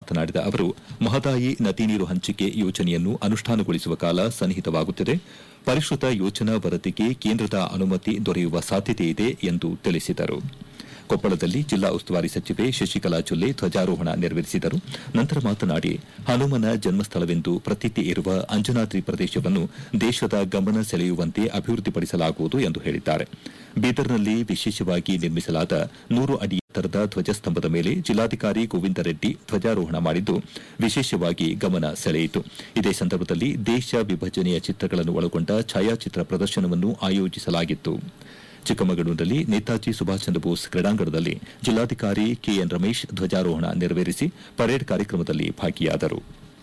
ಮಾತನಾಡಿದ ಅವರು ಮಹದಾಯಿ ನದಿ ನೀರು ಹಂಚಿಕೆ ಯೋಜನೆಯನ್ನು ಅನುಷ್ಠಾನಗೊಳಿಸುವ ಕಾಲ ಸನ್ನಿಹಿತವಾಗುತ್ತಿದೆ ಪರಿಷ್ಕೃತ ಯೋಜನಾ ವರದಿಗೆ ಕೇಂದ್ರದ ಅನುಮತಿ ದೊರೆಯುವ ಸಾಧ್ಯತೆಯಿದೆ ಎಂದು ತಿಳಿಸಿದರು ಕೊಪ್ಪಳದಲ್ಲಿ ಜಿಲ್ಲಾ ಉಸ್ತುವಾರಿ ಸಚಿವೆ ಶಶಿಕಲಾ ಜೊಲ್ಲೆ ಧ್ವಜಾರೋಹಣ ನೆರವೇರಿಸಿದರು ನಂತರ ಮಾತನಾಡಿ ಹನುಮನ ಜನ್ಮಸ್ಥಳವೆಂದು ಪ್ರತೀತಿ ಇರುವ ಅಂಜನಾದ್ರಿ ಪ್ರದೇಶವನ್ನು ದೇಶದ ಗಮನ ಸೆಳೆಯುವಂತೆ ಅಭಿವೃದ್ಧಿಪಡಿಸಲಾಗುವುದು ಎಂದು ಹೇಳಿದ್ದಾರೆ ಬೀದರ್ನಲ್ಲಿ ವಿಶೇಷವಾಗಿ ನಿರ್ಮಿಸಲಾದ ನೂರು ಅಡಿ ಎತ್ತರದ ಧ್ವಜಸ್ತಂಭದ ಮೇಲೆ ಜಿಲ್ಲಾಧಿಕಾರಿ ಗೋವಿಂದ ರೆಡ್ಡಿ ಧ್ವಜಾರೋಹಣ ಮಾಡಿದ್ದು ವಿಶೇಷವಾಗಿ ಗಮನ ಸೆಳೆಯಿತು ಇದೇ ಸಂದರ್ಭದಲ್ಲಿ ದೇಶ ವಿಭಜನೆಯ ಚಿತ್ರಗಳನ್ನು ಒಳಗೊಂಡ ಛಾಯಾಚಿತ್ರ ಪ್ರದರ್ಶನವನ್ನು ಆಯೋಜಿಸಲಾಗಿತ್ತು ಚಿಕ್ಕಮಗಳೂರಿನಲ್ಲಿ ನೇತಾಜಿ ಸುಭಾಷ್ ಚಂದ್ರ ಬೋಸ್ ಕ್ರೀಡಾಂಗಣದಲ್ಲಿ ಜಿಲ್ಲಾಧಿಕಾರಿ ಕೆಎನ್ ರಮೇಶ್ ಧ್ವಜಾರೋಹಣ ನೆರವೇರಿಸಿ ಪರೇಡ್ ಕಾರ್ಯಕ್ರಮದಲ್ಲಿ ಭಾಗಿಯಾದರು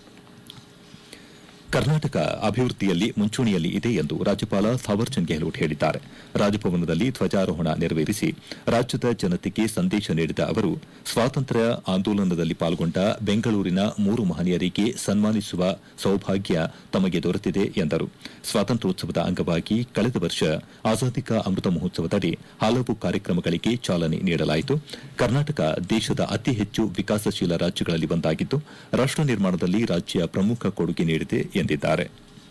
ಕರ್ನಾಟಕ ಅಭಿವೃದ್ಧಿಯಲ್ಲಿ ಮುಂಚೂಣಿಯಲ್ಲಿ ಇದೆ ಎಂದು ರಾಜ್ಯಪಾಲ ಥಾವರ್ಚಂದ್ ಗೆಹ್ಲೋಟ್ ಹೇಳಿದ್ದಾರೆ ರಾಜಭವನದಲ್ಲಿ ಧ್ವಜಾರೋಹಣ ನೆರವೇರಿಸಿ ರಾಜ್ಯದ ಜನತೆಗೆ ಸಂದೇಶ ನೀಡಿದ ಅವರು ಸ್ವಾತಂತ್ರ್ಯ ಆಂದೋಲನದಲ್ಲಿ ಪಾಲ್ಗೊಂಡ ಬೆಂಗಳೂರಿನ ಮೂರು ಮಹನೀಯರಿಗೆ ಸನ್ಮಾನಿಸುವ ಸೌಭಾಗ್ಯ ತಮಗೆ ದೊರೆತಿದೆ ಎಂದರು ಸ್ವಾತಂತ್ರ್ಯೋತ್ಸವದ ಅಂಗವಾಗಿ ಕಳೆದ ವರ್ಷ ಆಜಾದಿ ಕಾ ಅಮೃತ ಮಹೋತ್ಸವದಡಿ ಹಲವು ಕಾರ್ಯಕ್ರಮಗಳಿಗೆ ಚಾಲನೆ ನೀಡಲಾಯಿತು ಕರ್ನಾಟಕ ದೇಶದ ಅತಿ ಹೆಚ್ಚು ವಿಕಾಸಶೀಲ ರಾಜ್ಯಗಳಲ್ಲಿ ಒಂದಾಗಿದ್ದು ರಾಷ್ಟ ನಿರ್ಮಾಣದಲ್ಲಿ ರಾಜ್ಯ ಪ್ರಮುಖ ಕೊಡುಗೆ ನೀಡಿದೆ ಎಂದಿದ್ದಾರೆ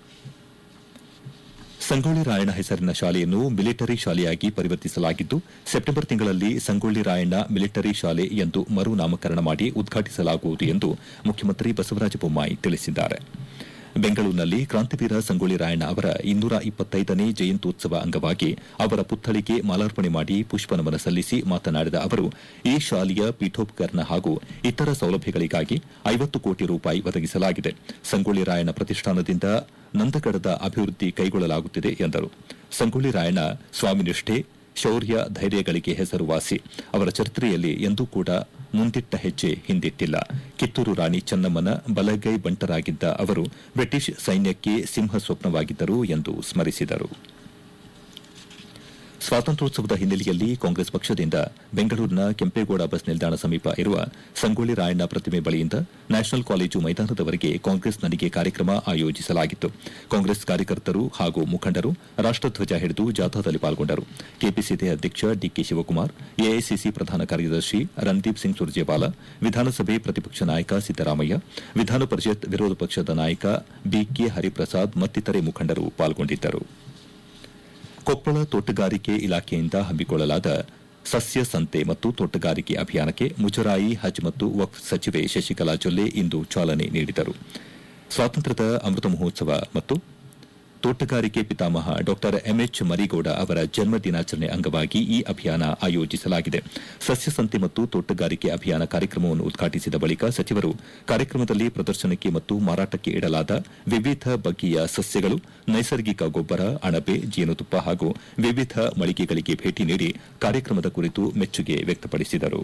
ಸಂಗೊಳ್ಳಿ ರಾಯಣ್ಣ ಹೆಸರಿನ ಶಾಲೆಯನ್ನು ಮಿಲಿಟರಿ ಶಾಲೆಯಾಗಿ ಪರಿವರ್ತಿಸಲಾಗಿದ್ದು ಸೆಪ್ಟೆಂಬರ್ ತಿಂಗಳಲ್ಲಿ ಸಂಗೊಳ್ಳಿ ರಾಯಣ್ಣ ಮಿಲಿಟರಿ ಶಾಲೆ ಎಂದು ಮರು ನಾಮಕರಣ ಮಾಡಿ ಉದ್ಘಾಟಿಸಲಾಗುವುದು ಎಂದು ಮುಖ್ಯಮಂತ್ರಿ ಬಸವರಾಜ ಬೊಮ್ಮಾಯಿ ತಿಳಿಸಿದ್ದಾರೆ ಬೆಂಗಳೂರಿನಲ್ಲಿ ಕ್ರಾಂತಿವೀರ ಸಂಗೊಳ್ಳಿ ರಾಯಣ್ಣ ಅವರ ಇನ್ನೂರ ಇಪ್ಪತ್ತೈದನೇ ಜಯಂತ್ಯೋತ್ಸವ ಅಂಗವಾಗಿ ಅವರ ಪುತ್ಥಳಿಗೆ ಮಾಲಾರ್ಪಣೆ ಮಾಡಿ ಪುಷ್ಪನಮನ ಸಲ್ಲಿಸಿ ಮಾತನಾಡಿದ ಅವರು ಈ ಶಾಲೆಯ ಪೀಠೋಪಕರಣ ಹಾಗೂ ಇತರ ಸೌಲಭ್ಯಗಳಿಗಾಗಿ ಐವತ್ತು ಕೋಟಿ ರೂಪಾಯಿ ಒದಗಿಸಲಾಗಿದೆ ಸಂಗೊಳ್ಳಿ ರಾಯಣ್ಣ ಪ್ರತಿಷ್ಠಾನದಿಂದ ನಂದಗಡದ ಅಭಿವೃದ್ಧಿ ಕೈಗೊಳ್ಳಲಾಗುತ್ತಿದೆ ಎಂದರು ಸಂಗೊಳ್ಳಿ ರಾಯಣ್ಣ ಸ್ವಾಮಿನಿಷ್ಠೆ ಶೌರ್ಯ ಧೈರ್ಯಗಳಿಗೆ ಹೆಸರುವಾಸಿ ಅವರ ಚರಿತ್ರೆಯಲ್ಲಿ ಎಂದೂ ಕೂಡ ಮುಂದಿಟ್ಟ ಹೆಜ್ಜೆ ಹಿಂದಿಟ್ಟಿಲ್ಲ ಕಿತ್ತೂರು ರಾಣಿ ಚೆನ್ನಮ್ಮನ ಬಲಗೈ ಬಂಟರಾಗಿದ್ದ ಅವರು ಬ್ರಿಟಿಷ್ ಸೈನ್ಯಕ್ಕೆ ಸಿಂಹ ಸ್ವಪ್ನವಾಗಿದ್ದರು ಎಂದು ಸ್ಮರಿಸಿದರು ಸ್ವಾತಂತ್ರ್ಯೋತ್ಸವದ ಹಿನ್ನೆಲೆಯಲ್ಲಿ ಕಾಂಗ್ರೆಸ್ ಪಕ್ಷದಿಂದ ಬೆಂಗಳೂರಿನ ಕೆಂಪೇಗೌಡ ಬಸ್ ನಿಲ್ದಾಣ ಸಮೀಪ ಇರುವ ಸಂಗೊಳ್ಳಿ ರಾಯಣ್ಣ ಪ್ರತಿಮೆ ಬಳಿಯಿಂದ ನ್ಯಾಷನಲ್ ಕಾಲೇಜು ಮೈದಾನದವರೆಗೆ ಕಾಂಗ್ರೆಸ್ ನಡಿಗೆ ಕಾರ್ಯಕ್ರಮ ಆಯೋಜಿಸಲಾಗಿತ್ತು ಕಾಂಗ್ರೆಸ್ ಕಾರ್ಯಕರ್ತರು ಹಾಗೂ ಮುಖಂಡರು ರಾಷ್ಟಧ್ವಜ ಹಿಡಿದು ಜಾಥಾದಲ್ಲಿ ಪಾಲ್ಗೊಂಡರು ಕೆಪಿಸಿಸಿ ಅಧ್ಯಕ್ಷ ಡಿಕೆ ಶಿವಕುಮಾರ್ ಎಐಸಿಸಿ ಪ್ರಧಾನ ಕಾರ್ಯದರ್ಶಿ ರಣದೀಪ್ ಸಿಂಗ್ ಸುರ್ಜೇವಾಲಾ ವಿಧಾನಸಭೆ ಪ್ರತಿಪಕ್ಷ ನಾಯಕ ಸಿದ್ದರಾಮಯ್ಯ ವಿಧಾನ ಪರಿಷತ್ ವಿರೋಧ ಪಕ್ಷದ ನಾಯಕ ಬಿಕೆ ಹರಿಪ್ರಸಾದ್ ಮತ್ತಿತರೆ ಮುಖಂಡರು ಪಾಲ್ಗೊಂಡಿದ್ದರು ಕೊಪ್ಪಳ ತೋಟಗಾರಿಕೆ ಇಲಾಖೆಯಿಂದ ಹಮ್ಮಿಕೊಳ್ಳಲಾದ ಸಸ್ಯ ಸಂತೆ ಮತ್ತು ತೋಟಗಾರಿಕೆ ಅಭಿಯಾನಕ್ಕೆ ಮುಜರಾಯಿ ಹಜ್ ಮತ್ತು ವಕ್ಫ್ ಸಚಿವೆ ಶಶಿಕಲಾ ಜೊಲ್ಲೆ ಇಂದು ಚಾಲನೆ ನೀಡಿದರು ಸ್ವಾತಂತ್ರ್ಯದ ಅಮೃತ ಮಹೋತ್ಸವ ಮತ್ತು ತೋಟಗಾರಿಕೆ ಪಿತಾಮಹ ಡಾ ಎಂಎಚ್ ಮರಿಗೌಡ ಅವರ ಜನ್ಮ ದಿನಾಚರಣೆ ಅಂಗವಾಗಿ ಈ ಅಭಿಯಾನ ಆಯೋಜಿಸಲಾಗಿದೆ ಸಸ್ಯ ಸಂತೆ ಮತ್ತು ತೋಟಗಾರಿಕೆ ಅಭಿಯಾನ ಕಾರ್ಯಕ್ರಮವನ್ನು ಉದ್ಘಾಟಿಸಿದ ಬಳಿಕ ಸಚಿವರು ಕಾರ್ಯಕ್ರಮದಲ್ಲಿ ಪ್ರದರ್ಶನಕ್ಕೆ ಮತ್ತು ಮಾರಾಟಕ್ಕೆ ಇಡಲಾದ ವಿವಿಧ ಬಗೆಯ ಸಸ್ಯಗಳು ನೈಸರ್ಗಿಕ ಗೊಬ್ಬರ ಅಣಬೆ ಜೇನುತುಪ್ಪ ಹಾಗೂ ವಿವಿಧ ಮಳಿಗೆಗಳಿಗೆ ಭೇಟಿ ನೀಡಿ ಕಾರ್ಯಕ್ರಮದ ಕುರಿತು ಮೆಚ್ಚುಗೆ ವ್ಯಕ್ತಪಡಿಸಿದರು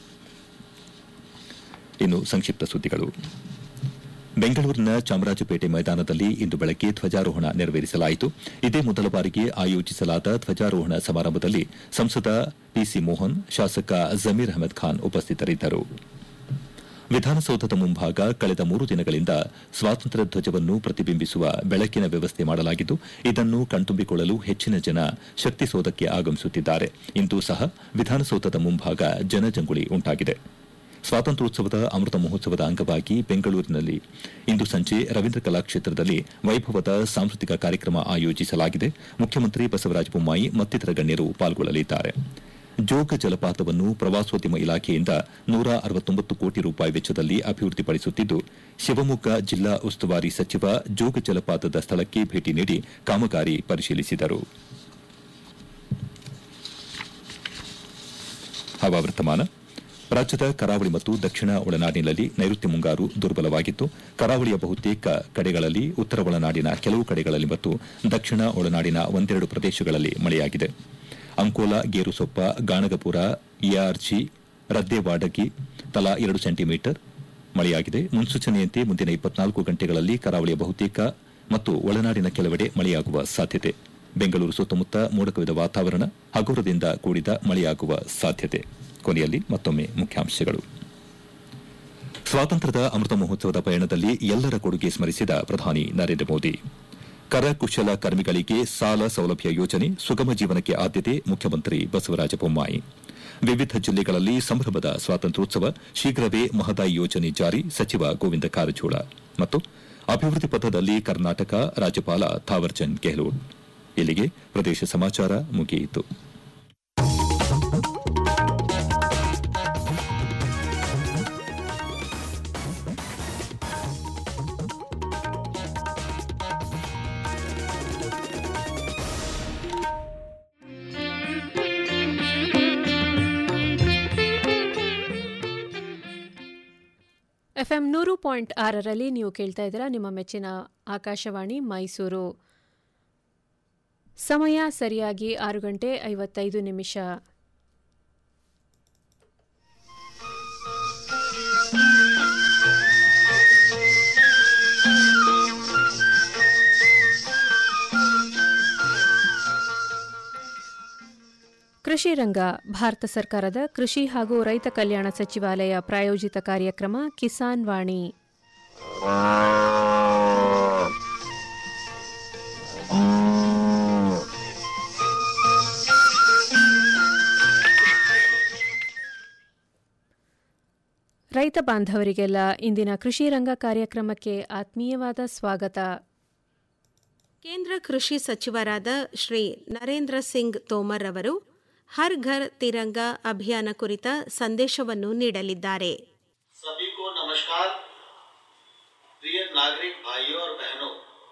ಇನ್ನು ಸಂಕ್ಷಿಪ್ತ ಸುದ್ದಿಗಳು ಬೆಂಗಳೂರಿನ ಚಾಮರಾಜಪೇಟೆ ಮೈದಾನದಲ್ಲಿ ಇಂದು ಬೆಳಗ್ಗೆ ಧ್ವಜಾರೋಹಣ ನೆರವೇರಿಸಲಾಯಿತು ಇದೇ ಮೊದಲ ಬಾರಿಗೆ ಆಯೋಜಿಸಲಾದ ಧ್ವಜಾರೋಹಣ ಸಮಾರಂಭದಲ್ಲಿ ಸಂಸದ ಪಿಸಿ ಮೋಹನ್ ಶಾಸಕ ಜಮೀರ್ ಅಹಮದ್ ಖಾನ್ ಉಪಸ್ಥಿತರಿದ್ದರು ವಿಧಾನಸೌಧದ ಮುಂಭಾಗ ಕಳೆದ ಮೂರು ದಿನಗಳಿಂದ ಸ್ವಾತಂತ್ರ್ಯ ಧ್ವಜವನ್ನು ಪ್ರತಿಬಿಂಬಿಸುವ ಬೆಳಕಿನ ವ್ಯವಸ್ಥೆ ಮಾಡಲಾಗಿದ್ದು ಇದನ್ನು ಕಣ್ತುಂಬಿಕೊಳ್ಳಲು ಹೆಚ್ಚಿನ ಜನ ಶಕ್ತಿಸೌಧಕ್ಕೆ ಆಗಮಿಸುತ್ತಿದ್ದಾರೆ ಇಂದು ಸಹ ವಿಧಾನಸೌಧದ ಮುಂಭಾಗ ಜನಜಂಗುಳಿ ಉಂಟಾಗಿದೆ ಸ್ವಾತಂತ್ರ್ಯೋತ್ಸವದ ಅಮೃತ ಮಹೋತ್ಸವದ ಅಂಗವಾಗಿ ಬೆಂಗಳೂರಿನಲ್ಲಿ ಇಂದು ಸಂಜೆ ರವೀಂದ್ರ ಕಲಾಕ್ಷೇತ್ರದಲ್ಲಿ ವೈಭವದ ಸಾಂಸ್ಕೃತಿಕ ಕಾರ್ಯಕ್ರಮ ಆಯೋಜಿಸಲಾಗಿದೆ ಮುಖ್ಯಮಂತ್ರಿ ಬಸವರಾಜ ಬೊಮ್ಮಾಯಿ ಮತ್ತಿತರ ಗಣ್ಯರು ಪಾಲ್ಗೊಳ್ಳಲಿದ್ದಾರೆ ಜೋಗ ಜಲಪಾತವನ್ನು ಪ್ರವಾಸೋದ್ಯಮ ಇಲಾಖೆಯಿಂದ ನೂರ ಅರವತ್ತೊಂಬತ್ತು ಕೋಟಿ ರೂಪಾಯಿ ವೆಚ್ಚದಲ್ಲಿ ಅಭಿವೃದ್ಧಿಪಡಿಸುತ್ತಿದ್ದು ಶಿವಮೊಗ್ಗ ಜಿಲ್ಲಾ ಉಸ್ತುವಾರಿ ಸಚಿವ ಜೋಗ ಜಲಪಾತದ ಸ್ಥಳಕ್ಕೆ ಭೇಟಿ ನೀಡಿ ಕಾಮಗಾರಿ ಪರಿಶೀಲಿಸಿದರು ಹವಾವರ್ತಮಾನ ರಾಜ್ಯದ ಕರಾವಳಿ ಮತ್ತು ದಕ್ಷಿಣ ಒಳನಾಡಿನಲ್ಲಿ ನೈಋತ್ಯ ಮುಂಗಾರು ದುರ್ಬಲವಾಗಿದ್ದು ಕರಾವಳಿಯ ಬಹುತೇಕ ಕಡೆಗಳಲ್ಲಿ ಉತ್ತರ ಒಳನಾಡಿನ ಕೆಲವು ಕಡೆಗಳಲ್ಲಿ ಮತ್ತು ದಕ್ಷಿಣ ಒಳನಾಡಿನ ಒಂದೆರಡು ಪ್ರದೇಶಗಳಲ್ಲಿ ಮಳೆಯಾಗಿದೆ ಅಂಕೋಲಾ ಗೇರುಸೊಪ್ಪ ಗಾಣಗಪುರ ಎಆರ್ಜಿ ರದ್ದೇವಾಡಗಿ ತಲಾ ಎರಡು ಸೆಂಟಿಮೀಟರ್ ಮಳೆಯಾಗಿದೆ ಮುನ್ಸೂಚನೆಯಂತೆ ಮುಂದಿನ ಇಪ್ಪತ್ನಾಲ್ಕು ಗಂಟೆಗಳಲ್ಲಿ ಕರಾವಳಿಯ ಬಹುತೇಕ ಮತ್ತು ಒಳನಾಡಿನ ಕೆಲವೆಡೆ ಮಳೆಯಾಗುವ ಸಾಧ್ಯತೆ ಬೆಂಗಳೂರು ಸುತ್ತಮುತ್ತ ಮೋಡಕವಿದ ವಾತಾವರಣ ಹಗುರದಿಂದ ಕೂಡಿದ ಮಳೆಯಾಗುವ ಸಾಧ್ಯತೆ ಕೊನೆಯಲ್ಲಿ ಮತ್ತೊಮ್ಮೆ ಮುಖ್ಯಾಂಶಗಳು ಸ್ವಾತಂತ್ರ್ಯದ ಅಮೃತ ಮಹೋತ್ಸವದ ಪಯಣದಲ್ಲಿ ಎಲ್ಲರ ಕೊಡುಗೆ ಸ್ಮರಿಸಿದ ಪ್ರಧಾನಿ ನರೇಂದ್ರ ಮೋದಿ ಕರಕುಶಲ ಕರ್ಮಿಗಳಿಗೆ ಸಾಲ ಸೌಲಭ್ಯ ಯೋಜನೆ ಸುಗಮ ಜೀವನಕ್ಕೆ ಆದ್ಯತೆ ಮುಖ್ಯಮಂತ್ರಿ ಬಸವರಾಜ ಬೊಮ್ಮಾಯಿ ವಿವಿಧ ಜಿಲ್ಲೆಗಳಲ್ಲಿ ಸಂಭ್ರಮದ ಸ್ವಾತಂತ್ರ್ಯೋತ್ಸವ ಶೀಘ್ರವೇ ಮಹದಾಯಿ ಯೋಜನೆ ಜಾರಿ ಸಚಿವ ಗೋವಿಂದ ಕಾರಜೋಳ ಮತ್ತು ಅಭಿವೃದ್ಧಿ ಪಥದಲ್ಲಿ ಕರ್ನಾಟಕ ರಾಜ್ಯಪಾಲ ಥಾವರ್ಚಂದ್ ಗೆಹ್ಲೋಟ್ ಇಲ್ಲಿಗೆ ಪ್ರದೇಶ ಸಮಾಚಾರ ಮುಗಿಯಿತು ಎಫ್ಎಂ ನೂರು ಪಾಯಿಂಟ್ ಆರರಲ್ಲಿ ನೀವು ಕೇಳ್ತಾ ಇದ್ದೀರಾ ನಿಮ್ಮ ಮೆಚ್ಚಿನ ಆಕಾಶವಾಣಿ ಮೈಸೂರು ಸಮಯ ಸರಿಯಾಗಿ ಆರು ಗಂಟೆ ಐವತ್ತೈದು ನಿಮಿಷ ಕೃಷಿ ರಂಗ ಭಾರತ ಸರ್ಕಾರದ ಕೃಷಿ ಹಾಗೂ ರೈತ ಕಲ್ಯಾಣ ಸಚಿವಾಲಯ ಪ್ರಾಯೋಜಿತ ಕಾರ್ಯಕ್ರಮ ಕಿಸಾನ್ ವಾಣಿ ರೈತ ಬಾಂಧವರಿಗೆಲ್ಲ ಇಂದಿನ ಕೃಷಿ ರಂಗ ಕಾರ್ಯಕ್ರಮಕ್ಕೆ ಆತ್ಮೀಯವಾದ ಸ್ವಾಗತ ಕೇಂದ್ರ ಕೃಷಿ ಸಚಿವರಾದ ಶ್ರೀ ನರೇಂದ್ರ ಸಿಂಗ್ ತೋಮರ್ ಅವರು ಹರ್ ಘರ್ ತಿರಂಗ ಅಭಿಯಾನ ಕುರಿತ ಸಂದೇಶವನ್ನು ನೀಡಲಿದ್ದಾರೆ सभी को नमस्कार प्रिय नागरिक भाइयों और बहनों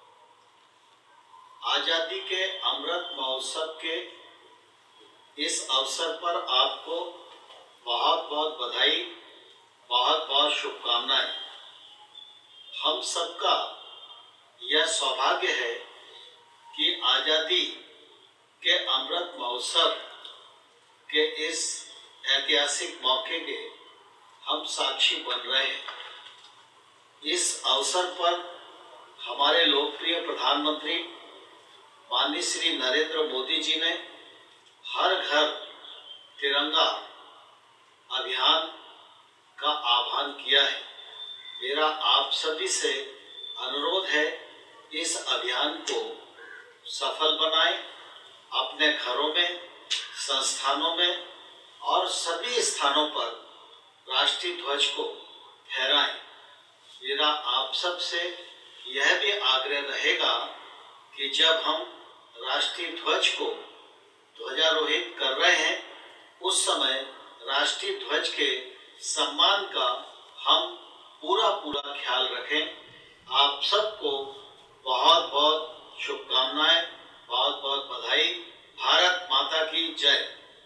आजादी के अमृत महोत्सव के इस अवसर पर आपको बहुत बहुत बधाई बहुत बहुत शुभकामनाएं हम सबका यह सौभाग्य है कि आजादी के अमृत महोत्सव के इस ऐतिहासिक मौके के हम साक्षी बन रहे हैं इस अवसर पर हमारे लोकप्रिय प्रधानमंत्री माननीय श्री नरेंद्र मोदी जी ने हर घर तिरंगा अभियान का आह्वान किया है मेरा आप सभी से अनुरोध है इस अभियान को सफल बनाएं अपने घरों में संस्थानों में और सभी स्थानों पर राष्ट्रीय ध्वज को फहराएं मेरा आप सब से यह भी आग्रह रहेगा कि जब हम राष्ट्रीय ध्वज को ध्वजारोहित कर रहे हैं उस समय राष्ट्रीय ध्वज के सम्मान का हम पूरा पूरा ख्याल रखें आप सबको बहुत बहुत शुभकामनाएं बहुत बहुत बधाई भारत माता की जय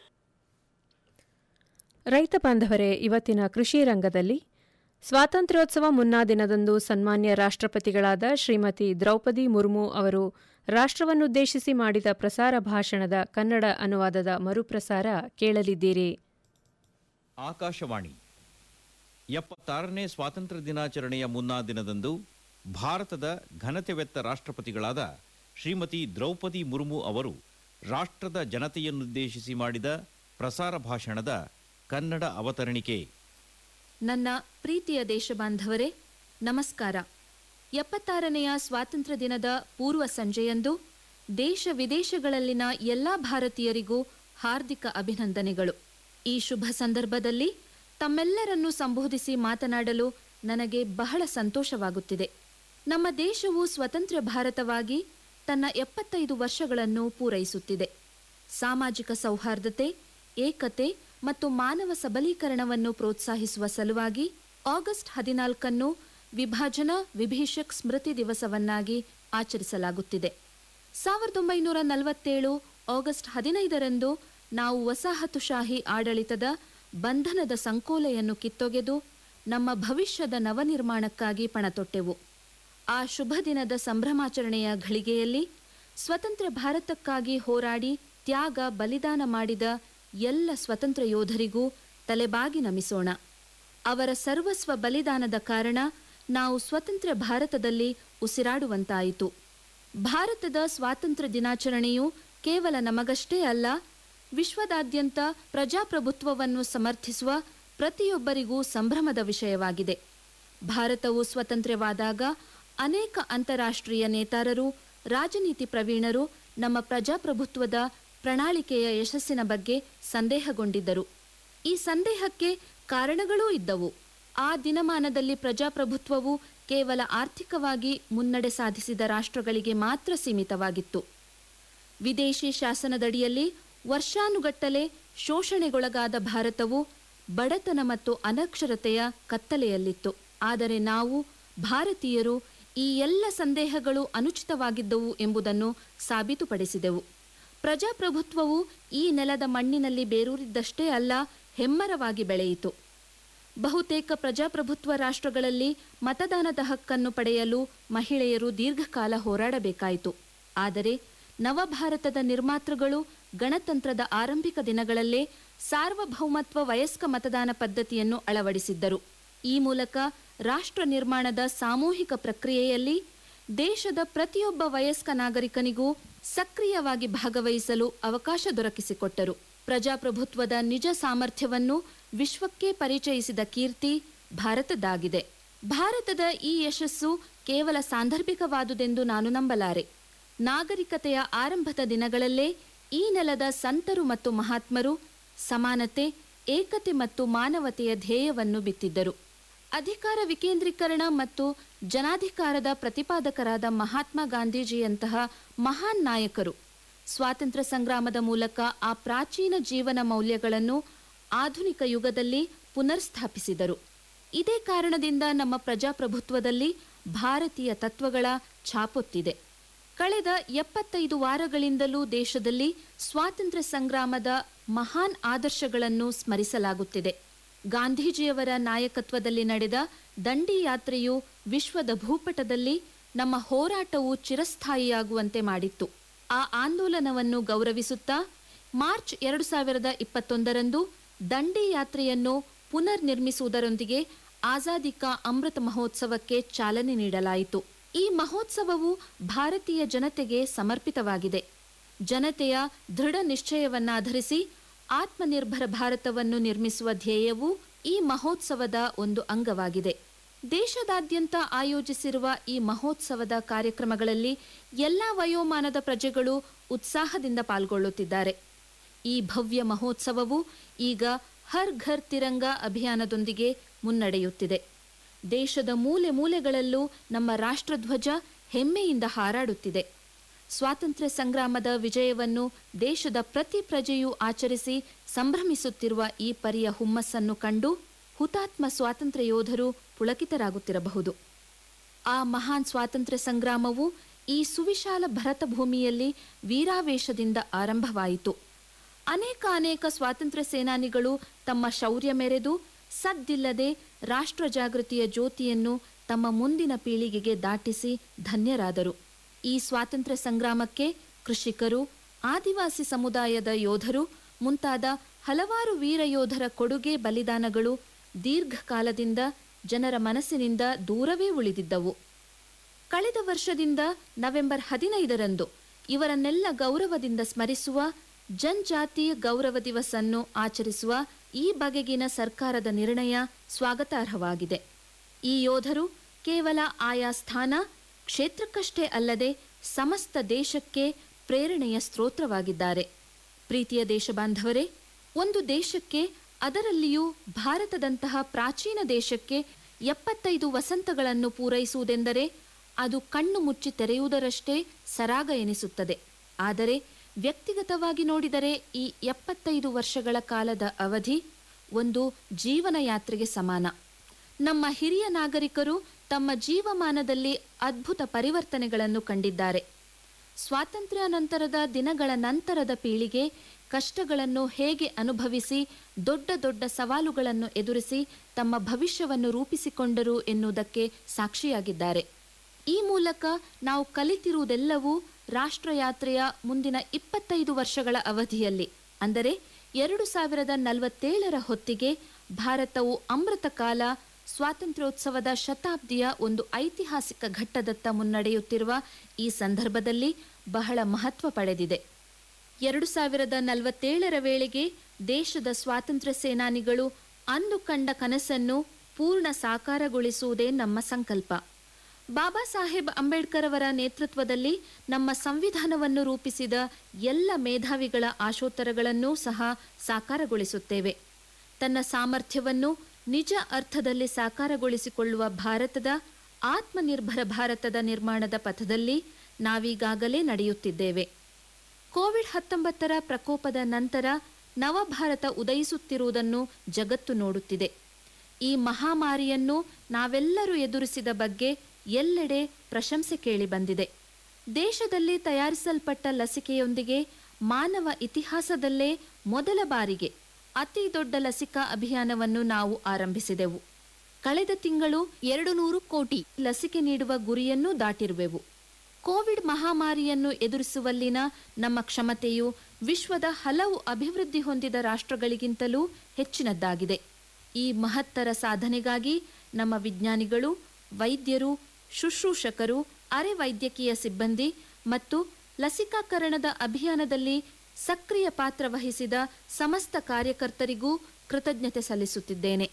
ರೈತ ಬಾಂಧವರೇ ಇವತ್ತಿನ ಕೃಷಿ ರಂಗದಲ್ಲಿ ಸ್ವಾತಂತ್ರ್ಯೋತ್ಸವ ಮುನ್ನಾ ದಿನದಂದು ಸನ್ಮಾನ್ಯ ರಾಷ್ಟ್ರಪತಿಗಳಾದ ಶ್ರೀಮತಿ ದ್ರೌಪದಿ ಮುರ್ಮು ಅವರು ರಾಷ್ಟ್ರವನ್ನುದ್ದೇಶಿಸಿ ಮಾಡಿದ ಪ್ರಸಾರ ಭಾಷಣದ ಕನ್ನಡ ಅನುವಾದದ ಮರುಪ್ರಸಾರ ಕೇಳಲಿದ್ದೀರಿ ಆಕಾಶವಾಣಿ ಎಪ್ಪತ್ತಾರನೇ ಸ್ವಾತಂತ್ರ್ಯ ದಿನಾಚರಣೆಯ ಮುನ್ನಾ ದಿನದಂದು ಭಾರತದ ಘನತೆವೆತ್ತ ರಾಷ್ಟ್ರಪತಿಗಳಾದ ಶ್ರೀಮತಿ ದ್ರೌಪದಿ ಮುರ್ಮು ಅವರು ರಾಷ್ಟ್ರದ ಜನತೆಯನ್ನುದ್ದೇಶಿಸಿ ಮಾಡಿದ ಪ್ರಸಾರ ಭಾಷಣದ ಕನ್ನಡ ಅವತರಣಿಕೆ ನನ್ನ ಪ್ರೀತಿಯ ದೇಶಬಾಂಧವರೇ ನಮಸ್ಕಾರ ಎಪ್ಪತ್ತಾರನೆಯ ಸ್ವಾತಂತ್ರ್ಯ ದಿನದ ಪೂರ್ವ ಸಂಜೆಯಂದು ದೇಶ ವಿದೇಶಗಳಲ್ಲಿನ ಎಲ್ಲ ಭಾರತೀಯರಿಗೂ ಹಾರ್ದಿಕ ಅಭಿನಂದನೆಗಳು ಈ ಶುಭ ಸಂದರ್ಭದಲ್ಲಿ ತಮ್ಮೆಲ್ಲರನ್ನೂ ಸಂಬೋಧಿಸಿ ಮಾತನಾಡಲು ನನಗೆ ಬಹಳ ಸಂತೋಷವಾಗುತ್ತಿದೆ ನಮ್ಮ ದೇಶವು ಸ್ವತಂತ್ರ ಭಾರತವಾಗಿ ತನ್ನ ಎಪ್ಪತ್ತೈದು ವರ್ಷಗಳನ್ನು ಪೂರೈಸುತ್ತಿದೆ ಸಾಮಾಜಿಕ ಸೌಹಾರ್ದತೆ ಏಕತೆ ಮತ್ತು ಮಾನವ ಸಬಲೀಕರಣವನ್ನು ಪ್ರೋತ್ಸಾಹಿಸುವ ಸಲುವಾಗಿ ಆಗಸ್ಟ್ ಹದಿನಾಲ್ಕನ್ನು ವಿಭಾಜನಾ ವಿಭೀಷಕ್ ಸ್ಮೃತಿ ದಿವಸವನ್ನಾಗಿ ಆಚರಿಸಲಾಗುತ್ತಿದೆ ಸಾವಿರದ ಒಂಬೈನೂರ ನಲವತ್ತೇಳು ಆಗಸ್ಟ್ ಹದಿನೈದರಂದು ನಾವು ವಸಾಹತುಶಾಹಿ ಆಡಳಿತದ ಬಂಧನದ ಸಂಕೋಲೆಯನ್ನು ಕಿತ್ತೊಗೆದು ನಮ್ಮ ಭವಿಷ್ಯದ ನವನಿರ್ಮಾಣಕ್ಕಾಗಿ ಪಣತೊಟ್ಟೆವು ಆ ಶುಭ ದಿನದ ಸಂಭ್ರಮಾಚರಣೆಯ ಘಳಿಗೆಯಲ್ಲಿ ಸ್ವತಂತ್ರ ಭಾರತಕ್ಕಾಗಿ ಹೋರಾಡಿ ತ್ಯಾಗ ಬಲಿದಾನ ಮಾಡಿದ ಎಲ್ಲ ಸ್ವತಂತ್ರ ಯೋಧರಿಗೂ ತಲೆಬಾಗಿ ನಮಿಸೋಣ ಅವರ ಸರ್ವಸ್ವ ಬಲಿದಾನದ ಕಾರಣ ನಾವು ಸ್ವತಂತ್ರ ಭಾರತದಲ್ಲಿ ಉಸಿರಾಡುವಂತಾಯಿತು ಭಾರತದ ಸ್ವಾತಂತ್ರ್ಯ ದಿನಾಚರಣೆಯು ಕೇವಲ ನಮಗಷ್ಟೇ ಅಲ್ಲ ವಿಶ್ವದಾದ್ಯಂತ ಪ್ರಜಾಪ್ರಭುತ್ವವನ್ನು ಸಮರ್ಥಿಸುವ ಪ್ರತಿಯೊಬ್ಬರಿಗೂ ಸಂಭ್ರಮದ ವಿಷಯವಾಗಿದೆ ಭಾರತವು ಸ್ವತಂತ್ರವಾದಾಗ ಅನೇಕ ಅಂತಾರಾಷ್ಟ್ರೀಯ ನೇತಾರರು ರಾಜನೀತಿ ಪ್ರವೀಣರು ನಮ್ಮ ಪ್ರಜಾಪ್ರಭುತ್ವದ ಪ್ರಣಾಳಿಕೆಯ ಯಶಸ್ಸಿನ ಬಗ್ಗೆ ಸಂದೇಹಗೊಂಡಿದ್ದರು ಈ ಸಂದೇಹಕ್ಕೆ ಕಾರಣಗಳೂ ಇದ್ದವು ಆ ದಿನಮಾನದಲ್ಲಿ ಪ್ರಜಾಪ್ರಭುತ್ವವು ಕೇವಲ ಆರ್ಥಿಕವಾಗಿ ಮುನ್ನಡೆ ಸಾಧಿಸಿದ ರಾಷ್ಟ್ರಗಳಿಗೆ ಮಾತ್ರ ಸೀಮಿತವಾಗಿತ್ತು ವಿದೇಶಿ ಶಾಸನದಡಿಯಲ್ಲಿ ವರ್ಷಾನುಗಟ್ಟಲೆ ಶೋಷಣೆಗೊಳಗಾದ ಭಾರತವು ಬಡತನ ಮತ್ತು ಅನಕ್ಷರತೆಯ ಕತ್ತಲೆಯಲ್ಲಿತ್ತು ಆದರೆ ನಾವು ಭಾರತೀಯರು ಈ ಎಲ್ಲ ಸಂದೇಹಗಳು ಅನುಚಿತವಾಗಿದ್ದವು ಎಂಬುದನ್ನು ಸಾಬೀತುಪಡಿಸಿದೆವು ಪ್ರಜಾಪ್ರಭುತ್ವವು ಈ ನೆಲದ ಮಣ್ಣಿನಲ್ಲಿ ಬೇರೂರಿದ್ದಷ್ಟೇ ಅಲ್ಲ ಹೆಮ್ಮರವಾಗಿ ಬೆಳೆಯಿತು ಬಹುತೇಕ ಪ್ರಜಾಪ್ರಭುತ್ವ ರಾಷ್ಟ್ರಗಳಲ್ಲಿ ಮತದಾನದ ಹಕ್ಕನ್ನು ಪಡೆಯಲು ಮಹಿಳೆಯರು ದೀರ್ಘಕಾಲ ಹೋರಾಡಬೇಕಾಯಿತು ಆದರೆ ನವಭಾರತದ ನಿರ್ಮಾತೃಗಳು ಗಣತಂತ್ರದ ಆರಂಭಿಕ ದಿನಗಳಲ್ಲೇ ಸಾರ್ವಭೌಮತ್ವ ವಯಸ್ಕ ಮತದಾನ ಪದ್ಧತಿಯನ್ನು ಅಳವಡಿಸಿದ್ದರು ಈ ಮೂಲಕ ರಾಷ್ಟ್ರ ನಿರ್ಮಾಣದ ಸಾಮೂಹಿಕ ಪ್ರಕ್ರಿಯೆಯಲ್ಲಿ ದೇಶದ ಪ್ರತಿಯೊಬ್ಬ ವಯಸ್ಕ ನಾಗರಿಕನಿಗೂ ಸಕ್ರಿಯವಾಗಿ ಭಾಗವಹಿಸಲು ಅವಕಾಶ ದೊರಕಿಸಿಕೊಟ್ಟರು ಪ್ರಜಾಪ್ರಭುತ್ವದ ನಿಜ ಸಾಮರ್ಥ್ಯವನ್ನು ವಿಶ್ವಕ್ಕೆ ಪರಿಚಯಿಸಿದ ಕೀರ್ತಿ ಭಾರತದ್ದಾಗಿದೆ ಭಾರತದ ಈ ಯಶಸ್ಸು ಕೇವಲ ಸಾಂದರ್ಭಿಕವಾದುದೆಂದು ನಾನು ನಂಬಲಾರೆ ನಾಗರಿಕತೆಯ ಆರಂಭದ ದಿನಗಳಲ್ಲೇ ಈ ನೆಲದ ಸಂತರು ಮತ್ತು ಮಹಾತ್ಮರು ಸಮಾನತೆ ಏಕತೆ ಮತ್ತು ಮಾನವತೆಯ ಧ್ಯೇಯವನ್ನು ಬಿತ್ತಿದ್ದರು ಅಧಿಕಾರ ವಿಕೇಂದ್ರೀಕರಣ ಮತ್ತು ಜನಾಧಿಕಾರದ ಪ್ರತಿಪಾದಕರಾದ ಮಹಾತ್ಮ ಗಾಂಧೀಜಿಯಂತಹ ಮಹಾನ್ ನಾಯಕರು ಸ್ವಾತಂತ್ರ್ಯ ಸಂಗ್ರಾಮದ ಮೂಲಕ ಆ ಪ್ರಾಚೀನ ಜೀವನ ಮೌಲ್ಯಗಳನ್ನು ಆಧುನಿಕ ಯುಗದಲ್ಲಿ ಪುನರ್ಸ್ಥಾಪಿಸಿದರು ಇದೇ ಕಾರಣದಿಂದ ನಮ್ಮ ಪ್ರಜಾಪ್ರಭುತ್ವದಲ್ಲಿ ಭಾರತೀಯ ತತ್ವಗಳ ಛಾಪೊತ್ತಿದೆ ಕಳೆದ ಎಪ್ಪತ್ತೈದು ವಾರಗಳಿಂದಲೂ ದೇಶದಲ್ಲಿ ಸ್ವಾತಂತ್ರ್ಯ ಸಂಗ್ರಾಮದ ಮಹಾನ್ ಆದರ್ಶಗಳನ್ನು ಸ್ಮರಿಸಲಾಗುತ್ತಿದೆ ಗಾಂಧೀಜಿಯವರ ನಾಯಕತ್ವದಲ್ಲಿ ನಡೆದ ದಂಡಿ ಯಾತ್ರೆಯು ವಿಶ್ವದ ಭೂಪಟದಲ್ಲಿ ನಮ್ಮ ಹೋರಾಟವು ಚಿರಸ್ಥಾಯಿಯಾಗುವಂತೆ ಮಾಡಿತ್ತು ಆ ಆಂದೋಲನವನ್ನು ಗೌರವಿಸುತ್ತಾ ಮಾರ್ಚ್ ಎರಡು ಸಾವಿರದ ಇಪ್ಪತ್ತೊಂದರಂದು ದಂಡಿ ಯಾತ್ರೆಯನ್ನು ಪುನರ್ ನಿರ್ಮಿಸುವುದರೊಂದಿಗೆ ಆಜಾದಿ ಕಾ ಅಮೃತ ಮಹೋತ್ಸವಕ್ಕೆ ಚಾಲನೆ ನೀಡಲಾಯಿತು ಈ ಮಹೋತ್ಸವವು ಭಾರತೀಯ ಜನತೆಗೆ ಸಮರ್ಪಿತವಾಗಿದೆ ಜನತೆಯ ದೃಢ ನಿಶ್ಚಯವನ್ನಾಧರಿಸಿ ಆತ್ಮನಿರ್ಭರ ಭಾರತವನ್ನು ನಿರ್ಮಿಸುವ ಧ್ಯೇಯವು ಈ ಮಹೋತ್ಸವದ ಒಂದು ಅಂಗವಾಗಿದೆ ದೇಶದಾದ್ಯಂತ ಆಯೋಜಿಸಿರುವ ಈ ಮಹೋತ್ಸವದ ಕಾರ್ಯಕ್ರಮಗಳಲ್ಲಿ ಎಲ್ಲಾ ವಯೋಮಾನದ ಪ್ರಜೆಗಳು ಉತ್ಸಾಹದಿಂದ ಪಾಲ್ಗೊಳ್ಳುತ್ತಿದ್ದಾರೆ ಈ ಭವ್ಯ ಮಹೋತ್ಸವವು ಈಗ ಹರ್ ಘರ್ ತಿರಂಗ ಅಭಿಯಾನದೊಂದಿಗೆ ಮುನ್ನಡೆಯುತ್ತಿದೆ ದೇಶದ ಮೂಲೆ ಮೂಲೆಗಳಲ್ಲೂ ನಮ್ಮ ರಾಷ್ಟ್ರಧ್ವಜ ಹೆಮ್ಮೆಯಿಂದ ಹಾರಾಡುತ್ತಿದೆ ಸ್ವಾತಂತ್ರ್ಯ ಸಂಗ್ರಾಮದ ವಿಜಯವನ್ನು ದೇಶದ ಪ್ರತಿ ಪ್ರಜೆಯೂ ಆಚರಿಸಿ ಸಂಭ್ರಮಿಸುತ್ತಿರುವ ಈ ಪರಿಯ ಹುಮ್ಮಸ್ಸನ್ನು ಕಂಡು ಹುತಾತ್ಮ ಸ್ವಾತಂತ್ರ್ಯ ಯೋಧರು ಪುಳಕಿತರಾಗುತ್ತಿರಬಹುದು ಆ ಮಹಾನ್ ಸ್ವಾತಂತ್ರ್ಯ ಸಂಗ್ರಾಮವು ಈ ಸುವಿಶಾಲ ಭರತ ಭೂಮಿಯಲ್ಲಿ ವೀರಾವೇಶದಿಂದ ಆರಂಭವಾಯಿತು ಅನೇಕ ಅನೇಕ ಸ್ವಾತಂತ್ರ್ಯ ಸೇನಾನಿಗಳು ತಮ್ಮ ಶೌರ್ಯ ಮೆರೆದು ಸದ್ದಿಲ್ಲದೆ ರಾಷ್ಟ್ರ ಜಾಗೃತಿಯ ಜ್ಯೋತಿಯನ್ನು ತಮ್ಮ ಮುಂದಿನ ಪೀಳಿಗೆಗೆ ದಾಟಿಸಿ ಧನ್ಯರಾದರು ಈ ಸ್ವಾತಂತ್ರ್ಯ ಸಂಗ್ರಾಮಕ್ಕೆ ಕೃಷಿಕರು ಆದಿವಾಸಿ ಸಮುದಾಯದ ಯೋಧರು ಮುಂತಾದ ಹಲವಾರು ವೀರ ಯೋಧರ ಕೊಡುಗೆ ಬಲಿದಾನಗಳು ದೀರ್ಘಕಾಲದಿಂದ ಜನರ ಮನಸ್ಸಿನಿಂದ ದೂರವೇ ಉಳಿದಿದ್ದವು ಕಳೆದ ವರ್ಷದಿಂದ ನವೆಂಬರ್ ಹದಿನೈದರಂದು ಇವರನ್ನೆಲ್ಲ ಗೌರವದಿಂದ ಸ್ಮರಿಸುವ ಜನಜಾತೀಯ ಗೌರವ ದಿವಸ್ ಅನ್ನು ಆಚರಿಸುವ ಈ ಬಗೆಗಿನ ಸರ್ಕಾರದ ನಿರ್ಣಯ ಸ್ವಾಗತಾರ್ಹವಾಗಿದೆ ಈ ಯೋಧರು ಕೇವಲ ಆಯಾ ಸ್ಥಾನ ಕ್ಷೇತ್ರಕ್ಕಷ್ಟೇ ಅಲ್ಲದೆ ಸಮಸ್ತ ದೇಶಕ್ಕೆ ಪ್ರೇರಣೆಯ ಸ್ತೋತ್ರವಾಗಿದ್ದಾರೆ ಪ್ರೀತಿಯ ದೇಶಬಾಂಧವರೇ ಒಂದು ದೇಶಕ್ಕೆ ಅದರಲ್ಲಿಯೂ ಭಾರತದಂತಹ ಪ್ರಾಚೀನ ದೇಶಕ್ಕೆ ಎಪ್ಪತ್ತೈದು ವಸಂತಗಳನ್ನು ಪೂರೈಸುವುದೆಂದರೆ ಅದು ಕಣ್ಣು ಮುಚ್ಚಿ ತೆರೆಯುವುದರಷ್ಟೇ ಸರಾಗ ಎನಿಸುತ್ತದೆ ಆದರೆ ವ್ಯಕ್ತಿಗತವಾಗಿ ನೋಡಿದರೆ ಈ ಎಪ್ಪತ್ತೈದು ವರ್ಷಗಳ ಕಾಲದ ಅವಧಿ ಒಂದು ಜೀವನ ಯಾತ್ರೆಗೆ ಸಮಾನ ನಮ್ಮ ಹಿರಿಯ ನಾಗರಿಕರು ತಮ್ಮ ಜೀವಮಾನದಲ್ಲಿ ಅದ್ಭುತ ಪರಿವರ್ತನೆಗಳನ್ನು ಕಂಡಿದ್ದಾರೆ ಸ್ವಾತಂತ್ರ್ಯ ನಂತರದ ದಿನಗಳ ನಂತರದ ಪೀಳಿಗೆ ಕಷ್ಟಗಳನ್ನು ಹೇಗೆ ಅನುಭವಿಸಿ ದೊಡ್ಡ ದೊಡ್ಡ ಸವಾಲುಗಳನ್ನು ಎದುರಿಸಿ ತಮ್ಮ ಭವಿಷ್ಯವನ್ನು ರೂಪಿಸಿಕೊಂಡರು ಎನ್ನುವುದಕ್ಕೆ ಸಾಕ್ಷಿಯಾಗಿದ್ದಾರೆ ಈ ಮೂಲಕ ನಾವು ಕಲಿತಿರುವುದೆಲ್ಲವೂ ರಾಷ್ಟ್ರಯಾತ್ರೆಯ ಮುಂದಿನ ಇಪ್ಪತ್ತೈದು ವರ್ಷಗಳ ಅವಧಿಯಲ್ಲಿ ಅಂದರೆ ಎರಡು ಸಾವಿರದ ನಲವತ್ತೇಳರ ಹೊತ್ತಿಗೆ ಭಾರತವು ಅಮೃತ ಕಾಲ ಸ್ವಾತಂತ್ರ್ಯೋತ್ಸವದ ಶತಾಬ್ದಿಯ ಒಂದು ಐತಿಹಾಸಿಕ ಘಟ್ಟದತ್ತ ಮುನ್ನಡೆಯುತ್ತಿರುವ ಈ ಸಂದರ್ಭದಲ್ಲಿ ಬಹಳ ಮಹತ್ವ ಪಡೆದಿದೆ ಎರಡು ಸಾವಿರದ ನಲವತ್ತೇಳರ ವೇಳೆಗೆ ದೇಶದ ಸ್ವಾತಂತ್ರ್ಯ ಸೇನಾನಿಗಳು ಅಂದು ಕಂಡ ಕನಸನ್ನು ಪೂರ್ಣ ಸಾಕಾರಗೊಳಿಸುವುದೇ ನಮ್ಮ ಸಂಕಲ್ಪ ಬಾಬಾ ಸಾಹೇಬ್ ಅಂಬೇಡ್ಕರ್ ಅವರ ನೇತೃತ್ವದಲ್ಲಿ ನಮ್ಮ ಸಂವಿಧಾನವನ್ನು ರೂಪಿಸಿದ ಎಲ್ಲ ಮೇಧಾವಿಗಳ ಆಶೋತ್ತರಗಳನ್ನೂ ಸಹ ಸಾಕಾರಗೊಳಿಸುತ್ತೇವೆ ತನ್ನ ಸಾಮರ್ಥ್ಯವನ್ನು ನಿಜ ಅರ್ಥದಲ್ಲಿ ಸಾಕಾರಗೊಳಿಸಿಕೊಳ್ಳುವ ಭಾರತದ ಆತ್ಮನಿರ್ಭರ ಭಾರತದ ನಿರ್ಮಾಣದ ಪಥದಲ್ಲಿ ನಾವೀಗಾಗಲೇ ನಡೆಯುತ್ತಿದ್ದೇವೆ ಕೋವಿಡ್ ಹತ್ತೊಂಬತ್ತರ ಪ್ರಕೋಪದ ನಂತರ ನವಭಾರತ ಉದಯಿಸುತ್ತಿರುವುದನ್ನು ಜಗತ್ತು ನೋಡುತ್ತಿದೆ ಈ ಮಹಾಮಾರಿಯನ್ನು ನಾವೆಲ್ಲರೂ ಎದುರಿಸಿದ ಬಗ್ಗೆ ಎಲ್ಲೆಡೆ ಪ್ರಶಂಸೆ ಕೇಳಿಬಂದಿದೆ ದೇಶದಲ್ಲಿ ತಯಾರಿಸಲ್ಪಟ್ಟ ಲಸಿಕೆಯೊಂದಿಗೆ ಮಾನವ ಇತಿಹಾಸದಲ್ಲೇ ಮೊದಲ ಬಾರಿಗೆ ಅತಿ ದೊಡ್ಡ ಲಸಿಕಾ ಅಭಿಯಾನವನ್ನು ನಾವು ಆರಂಭಿಸಿದೆವು ಕಳೆದ ತಿಂಗಳು ಎರಡು ನೂರು ಕೋಟಿ ಲಸಿಕೆ ನೀಡುವ ಗುರಿಯನ್ನೂ ದಾಟಿರುವೆವು ಕೋವಿಡ್ ಮಹಾಮಾರಿಯನ್ನು ಎದುರಿಸುವಲ್ಲಿನ ನಮ್ಮ ಕ್ಷಮತೆಯು ವಿಶ್ವದ ಹಲವು ಅಭಿವೃದ್ಧಿ ಹೊಂದಿದ ರಾಷ್ಟ್ರಗಳಿಗಿಂತಲೂ ಹೆಚ್ಚಿನದ್ದಾಗಿದೆ ಈ ಮಹತ್ತರ ಸಾಧನೆಗಾಗಿ ನಮ್ಮ ವಿಜ್ಞಾನಿಗಳು ವೈದ್ಯರು ಶುಶ್ರೂಷಕರು ಅರೆ ವೈದ್ಯಕೀಯ ಸಿಬ್ಬಂದಿ ಮತ್ತು ಲಸಿಕಾಕರಣದ ಅಭಿಯಾನದಲ್ಲಿ ಸಕ್ರಿಯ ಪಾತ್ರ ವಹಿಸಿದ ಸಮಸ್ತ ಕಾರ್ಯಕರ್ತರಿಗೂ ಕೃತಜ್ಞತೆ ಸಲ್ಲಿಸುತ್ತಿದ್ದೇನೆ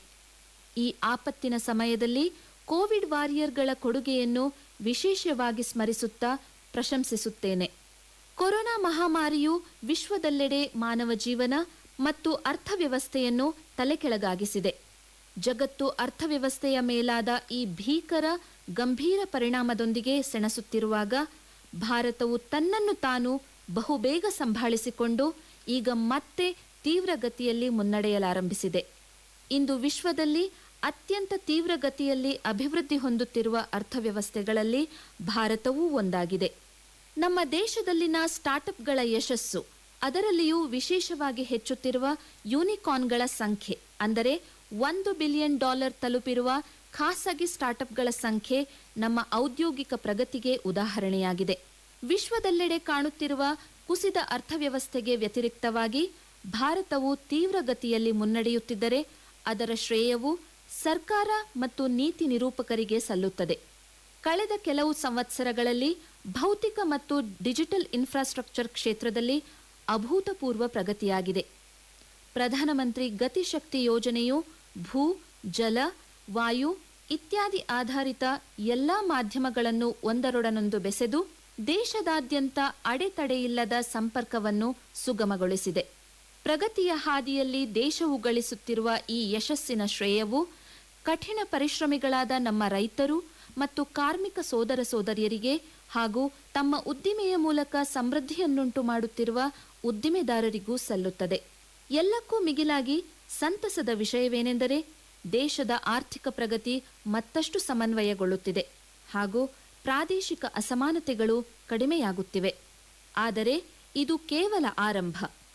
ಈ ಆಪತ್ತಿನ ಸಮಯದಲ್ಲಿ ಕೋವಿಡ್ ವಾರಿಯರ್ಗಳ ಕೊಡುಗೆಯನ್ನು ವಿಶೇಷವಾಗಿ ಸ್ಮರಿಸುತ್ತಾ ಪ್ರಶಂಸಿಸುತ್ತೇನೆ ಕೊರೋನಾ ಮಹಾಮಾರಿಯು ವಿಶ್ವದೆಲ್ಲೆಡೆ ಮಾನವ ಜೀವನ ಮತ್ತು ಅರ್ಥವ್ಯವಸ್ಥೆಯನ್ನು ತಲೆಕೆಳಗಾಗಿಸಿದೆ ಜಗತ್ತು ಅರ್ಥವ್ಯವಸ್ಥೆಯ ಮೇಲಾದ ಈ ಭೀಕರ ಗಂಭೀರ ಪರಿಣಾಮದೊಂದಿಗೆ ಸೆಣಸುತ್ತಿರುವಾಗ ಭಾರತವು ತನ್ನನ್ನು ತಾನು ಬಹುಬೇಗ ಸಂಭಾಳಿಸಿಕೊಂಡು ಈಗ ಮತ್ತೆ ತೀವ್ರಗತಿಯಲ್ಲಿ ಮುನ್ನಡೆಯಲಾರಂಭಿಸಿದೆ ಇಂದು ವಿಶ್ವದಲ್ಲಿ ಅತ್ಯಂತ ತೀವ್ರಗತಿಯಲ್ಲಿ ಅಭಿವೃದ್ಧಿ ಹೊಂದುತ್ತಿರುವ ಅರ್ಥವ್ಯವಸ್ಥೆಗಳಲ್ಲಿ ಭಾರತವೂ ಒಂದಾಗಿದೆ ನಮ್ಮ ದೇಶದಲ್ಲಿನ ಸ್ಟಾರ್ಟ್ಅಪ್ಗಳ ಯಶಸ್ಸು ಅದರಲ್ಲಿಯೂ ವಿಶೇಷವಾಗಿ ಹೆಚ್ಚುತ್ತಿರುವ ಯೂನಿಕಾರ್ನ್ಗಳ ಸಂಖ್ಯೆ ಅಂದರೆ ಒಂದು ಬಿಲಿಯನ್ ಡಾಲರ್ ತಲುಪಿರುವ ಖಾಸಗಿ ಸ್ಟಾರ್ಟ್ಅಪ್ಗಳ ಸಂಖ್ಯೆ ನಮ್ಮ ಔದ್ಯೋಗಿಕ ಪ್ರಗತಿಗೆ ಉದಾಹರಣೆಯಾಗಿದೆ ವಿಶ್ವದೆಲ್ಲೆಡೆ ಕಾಣುತ್ತಿರುವ ಕುಸಿದ ಅರ್ಥವ್ಯವಸ್ಥೆಗೆ ವ್ಯತಿರಿಕ್ತವಾಗಿ ಭಾರತವು ತೀವ್ರಗತಿಯಲ್ಲಿ ಮುನ್ನಡೆಯುತ್ತಿದ್ದರೆ ಅದರ ಶ್ರೇಯವು ಸರ್ಕಾರ ಮತ್ತು ನೀತಿ ನಿರೂಪಕರಿಗೆ ಸಲ್ಲುತ್ತದೆ ಕಳೆದ ಕೆಲವು ಸಂವತ್ಸರಗಳಲ್ಲಿ ಭೌತಿಕ ಮತ್ತು ಡಿಜಿಟಲ್ ಇನ್ಫ್ರಾಸ್ಟ್ರಕ್ಚರ್ ಕ್ಷೇತ್ರದಲ್ಲಿ ಅಭೂತಪೂರ್ವ ಪ್ರಗತಿಯಾಗಿದೆ ಪ್ರಧಾನಮಂತ್ರಿ ಗತಿಶಕ್ತಿ ಯೋಜನೆಯು ಭೂ ಜಲ ವಾಯು ಇತ್ಯಾದಿ ಆಧಾರಿತ ಎಲ್ಲಾ ಮಾಧ್ಯಮಗಳನ್ನು ಒಂದರೊಡನೊಂದು ಬೆಸೆದು ದೇಶದಾದ್ಯಂತ ಅಡೆತಡೆಯಿಲ್ಲದ ಸಂಪರ್ಕವನ್ನು ಸುಗಮಗೊಳಿಸಿದೆ ಪ್ರಗತಿಯ ಹಾದಿಯಲ್ಲಿ ದೇಶವು ಗಳಿಸುತ್ತಿರುವ ಈ ಯಶಸ್ಸಿನ ಶ್ರೇಯವು ಕಠಿಣ ಪರಿಶ್ರಮಿಗಳಾದ ನಮ್ಮ ರೈತರು ಮತ್ತು ಕಾರ್ಮಿಕ ಸೋದರ ಸೋದರಿಯರಿಗೆ ಹಾಗೂ ತಮ್ಮ ಉದ್ದಿಮೆಯ ಮೂಲಕ ಸಮೃದ್ಧಿಯನ್ನುಂಟು ಮಾಡುತ್ತಿರುವ ಉದ್ದಿಮೆದಾರರಿಗೂ ಸಲ್ಲುತ್ತದೆ ಎಲ್ಲಕ್ಕೂ ಮಿಗಿಲಾಗಿ ಸಂತಸದ ವಿಷಯವೇನೆಂದರೆ ದೇಶದ ಆರ್ಥಿಕ ಪ್ರಗತಿ ಮತ್ತಷ್ಟು ಸಮನ್ವಯಗೊಳ್ಳುತ್ತಿದೆ ಹಾಗೂ ಪ್ರಾದೇಶಿಕ ಅಸಮಾನತೆಗಳು ಕಡಿಮೆಯಾಗುತ್ತಿವೆ ಆದರೆ ಇದು ಕೇವಲ ಆರಂಭ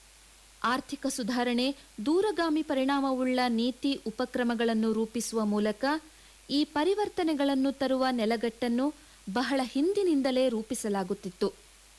ಆರ್ಥಿಕ ಸುಧಾರಣೆ ದೂರಗಾಮಿ ಪರಿಣಾಮವುಳ್ಳ ನೀತಿ ಉಪಕ್ರಮಗಳನ್ನು ರೂಪಿಸುವ ಮೂಲಕ ಈ ಪರಿವರ್ತನೆಗಳನ್ನು ತರುವ ನೆಲಗಟ್ಟನ್ನು ಬಹಳ ಹಿಂದಿನಿಂದಲೇ ರೂಪಿಸಲಾಗುತ್ತಿತ್ತು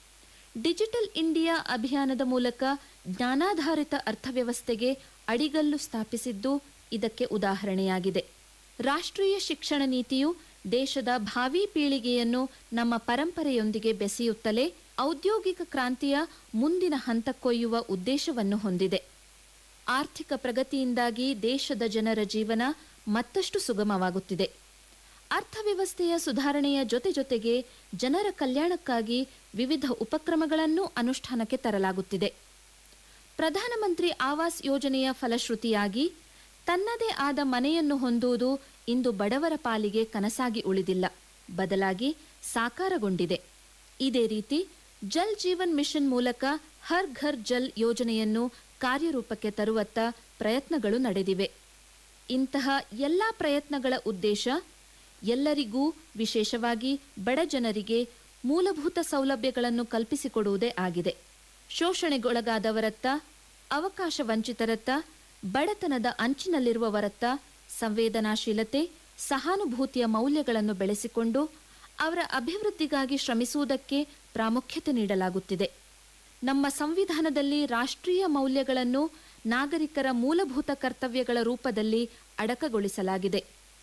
ಡಿಜಿಟಲ್ ಇಂಡಿಯಾ ಅಭಿಯಾನದ ಮೂಲಕ ಜ್ಞಾನಾಧಾರಿತ ಅರ್ಥವ್ಯವಸ್ಥೆಗೆ ಅಡಿಗಲ್ಲು ಸ್ಥಾಪಿಸಿದ್ದು ಇದಕ್ಕೆ ಉದಾಹರಣೆಯಾಗಿದೆ ರಾಷ್ಟ್ರೀಯ ಶಿಕ್ಷಣ ನೀತಿಯು ದೇಶದ ಭಾವಿ ಪೀಳಿಗೆಯನ್ನು ನಮ್ಮ ಪರಂಪರೆಯೊಂದಿಗೆ ಬೆಸೆಯುತ್ತಲೇ ಔದ್ಯೋಗಿಕ ಕ್ರಾಂತಿಯ ಮುಂದಿನ ಹಂತಕ್ಕೊಯ್ಯುವ ಉದ್ದೇಶವನ್ನು ಹೊಂದಿದೆ ಆರ್ಥಿಕ ಪ್ರಗತಿಯಿಂದಾಗಿ ದೇಶದ ಜನರ ಜೀವನ ಮತ್ತಷ್ಟು ಸುಗಮವಾಗುತ್ತಿದೆ ಅರ್ಥವ್ಯವಸ್ಥೆಯ ಸುಧಾರಣೆಯ ಜೊತೆ ಜೊತೆಗೆ ಜನರ ಕಲ್ಯಾಣಕ್ಕಾಗಿ ವಿವಿಧ ಉಪಕ್ರಮಗಳನ್ನು ಅನುಷ್ಠಾನಕ್ಕೆ ತರಲಾಗುತ್ತಿದೆ ಪ್ರಧಾನಮಂತ್ರಿ ಆವಾಸ್ ಯೋಜನೆಯ ಫಲಶ್ರುತಿಯಾಗಿ ತನ್ನದೇ ಆದ ಮನೆಯನ್ನು ಹೊಂದುವುದು ಇಂದು ಬಡವರ ಪಾಲಿಗೆ ಕನಸಾಗಿ ಉಳಿದಿಲ್ಲ ಬದಲಾಗಿ ಸಾಕಾರಗೊಂಡಿದೆ ಇದೇ ರೀತಿ ಜಲ್ ಜೀವನ್ ಮಿಷನ್ ಮೂಲಕ ಹರ್ ಘರ್ ಜಲ್ ಯೋಜನೆಯನ್ನು ಕಾರ್ಯರೂಪಕ್ಕೆ ತರುವತ್ತ ಪ್ರಯತ್ನಗಳು ನಡೆದಿವೆ ಇಂತಹ ಎಲ್ಲ ಪ್ರಯತ್ನಗಳ ಉದ್ದೇಶ ಎಲ್ಲರಿಗೂ ವಿಶೇಷವಾಗಿ ಬಡ ಜನರಿಗೆ ಮೂಲಭೂತ ಸೌಲಭ್ಯಗಳನ್ನು ಕಲ್ಪಿಸಿಕೊಡುವುದೇ ಆಗಿದೆ ಶೋಷಣೆಗೊಳಗಾದವರತ್ತ ಅವಕಾಶ ವಂಚಿತರತ್ತ ಬಡತನದ ಅಂಚಿನಲ್ಲಿರುವವರತ್ತ ಸಂವೇದನಾಶೀಲತೆ ಸಹಾನುಭೂತಿಯ ಮೌಲ್ಯಗಳನ್ನು ಬೆಳೆಸಿಕೊಂಡು ಅವರ ಅಭಿವೃದ್ಧಿಗಾಗಿ ಶ್ರಮಿಸುವುದಕ್ಕೆ ಪ್ರಾಮುಖ್ಯತೆ ನೀಡಲಾಗುತ್ತಿದೆ ನಮ್ಮ ಸಂವಿಧಾನದಲ್ಲಿ ರಾಷ್ಟ್ರೀಯ ಮೌಲ್ಯಗಳನ್ನು ನಾಗರಿಕರ ಮೂಲಭೂತ ಕರ್ತವ್ಯಗಳ ರೂಪದಲ್ಲಿ ಅಡಕಗೊಳಿಸಲಾಗಿದೆ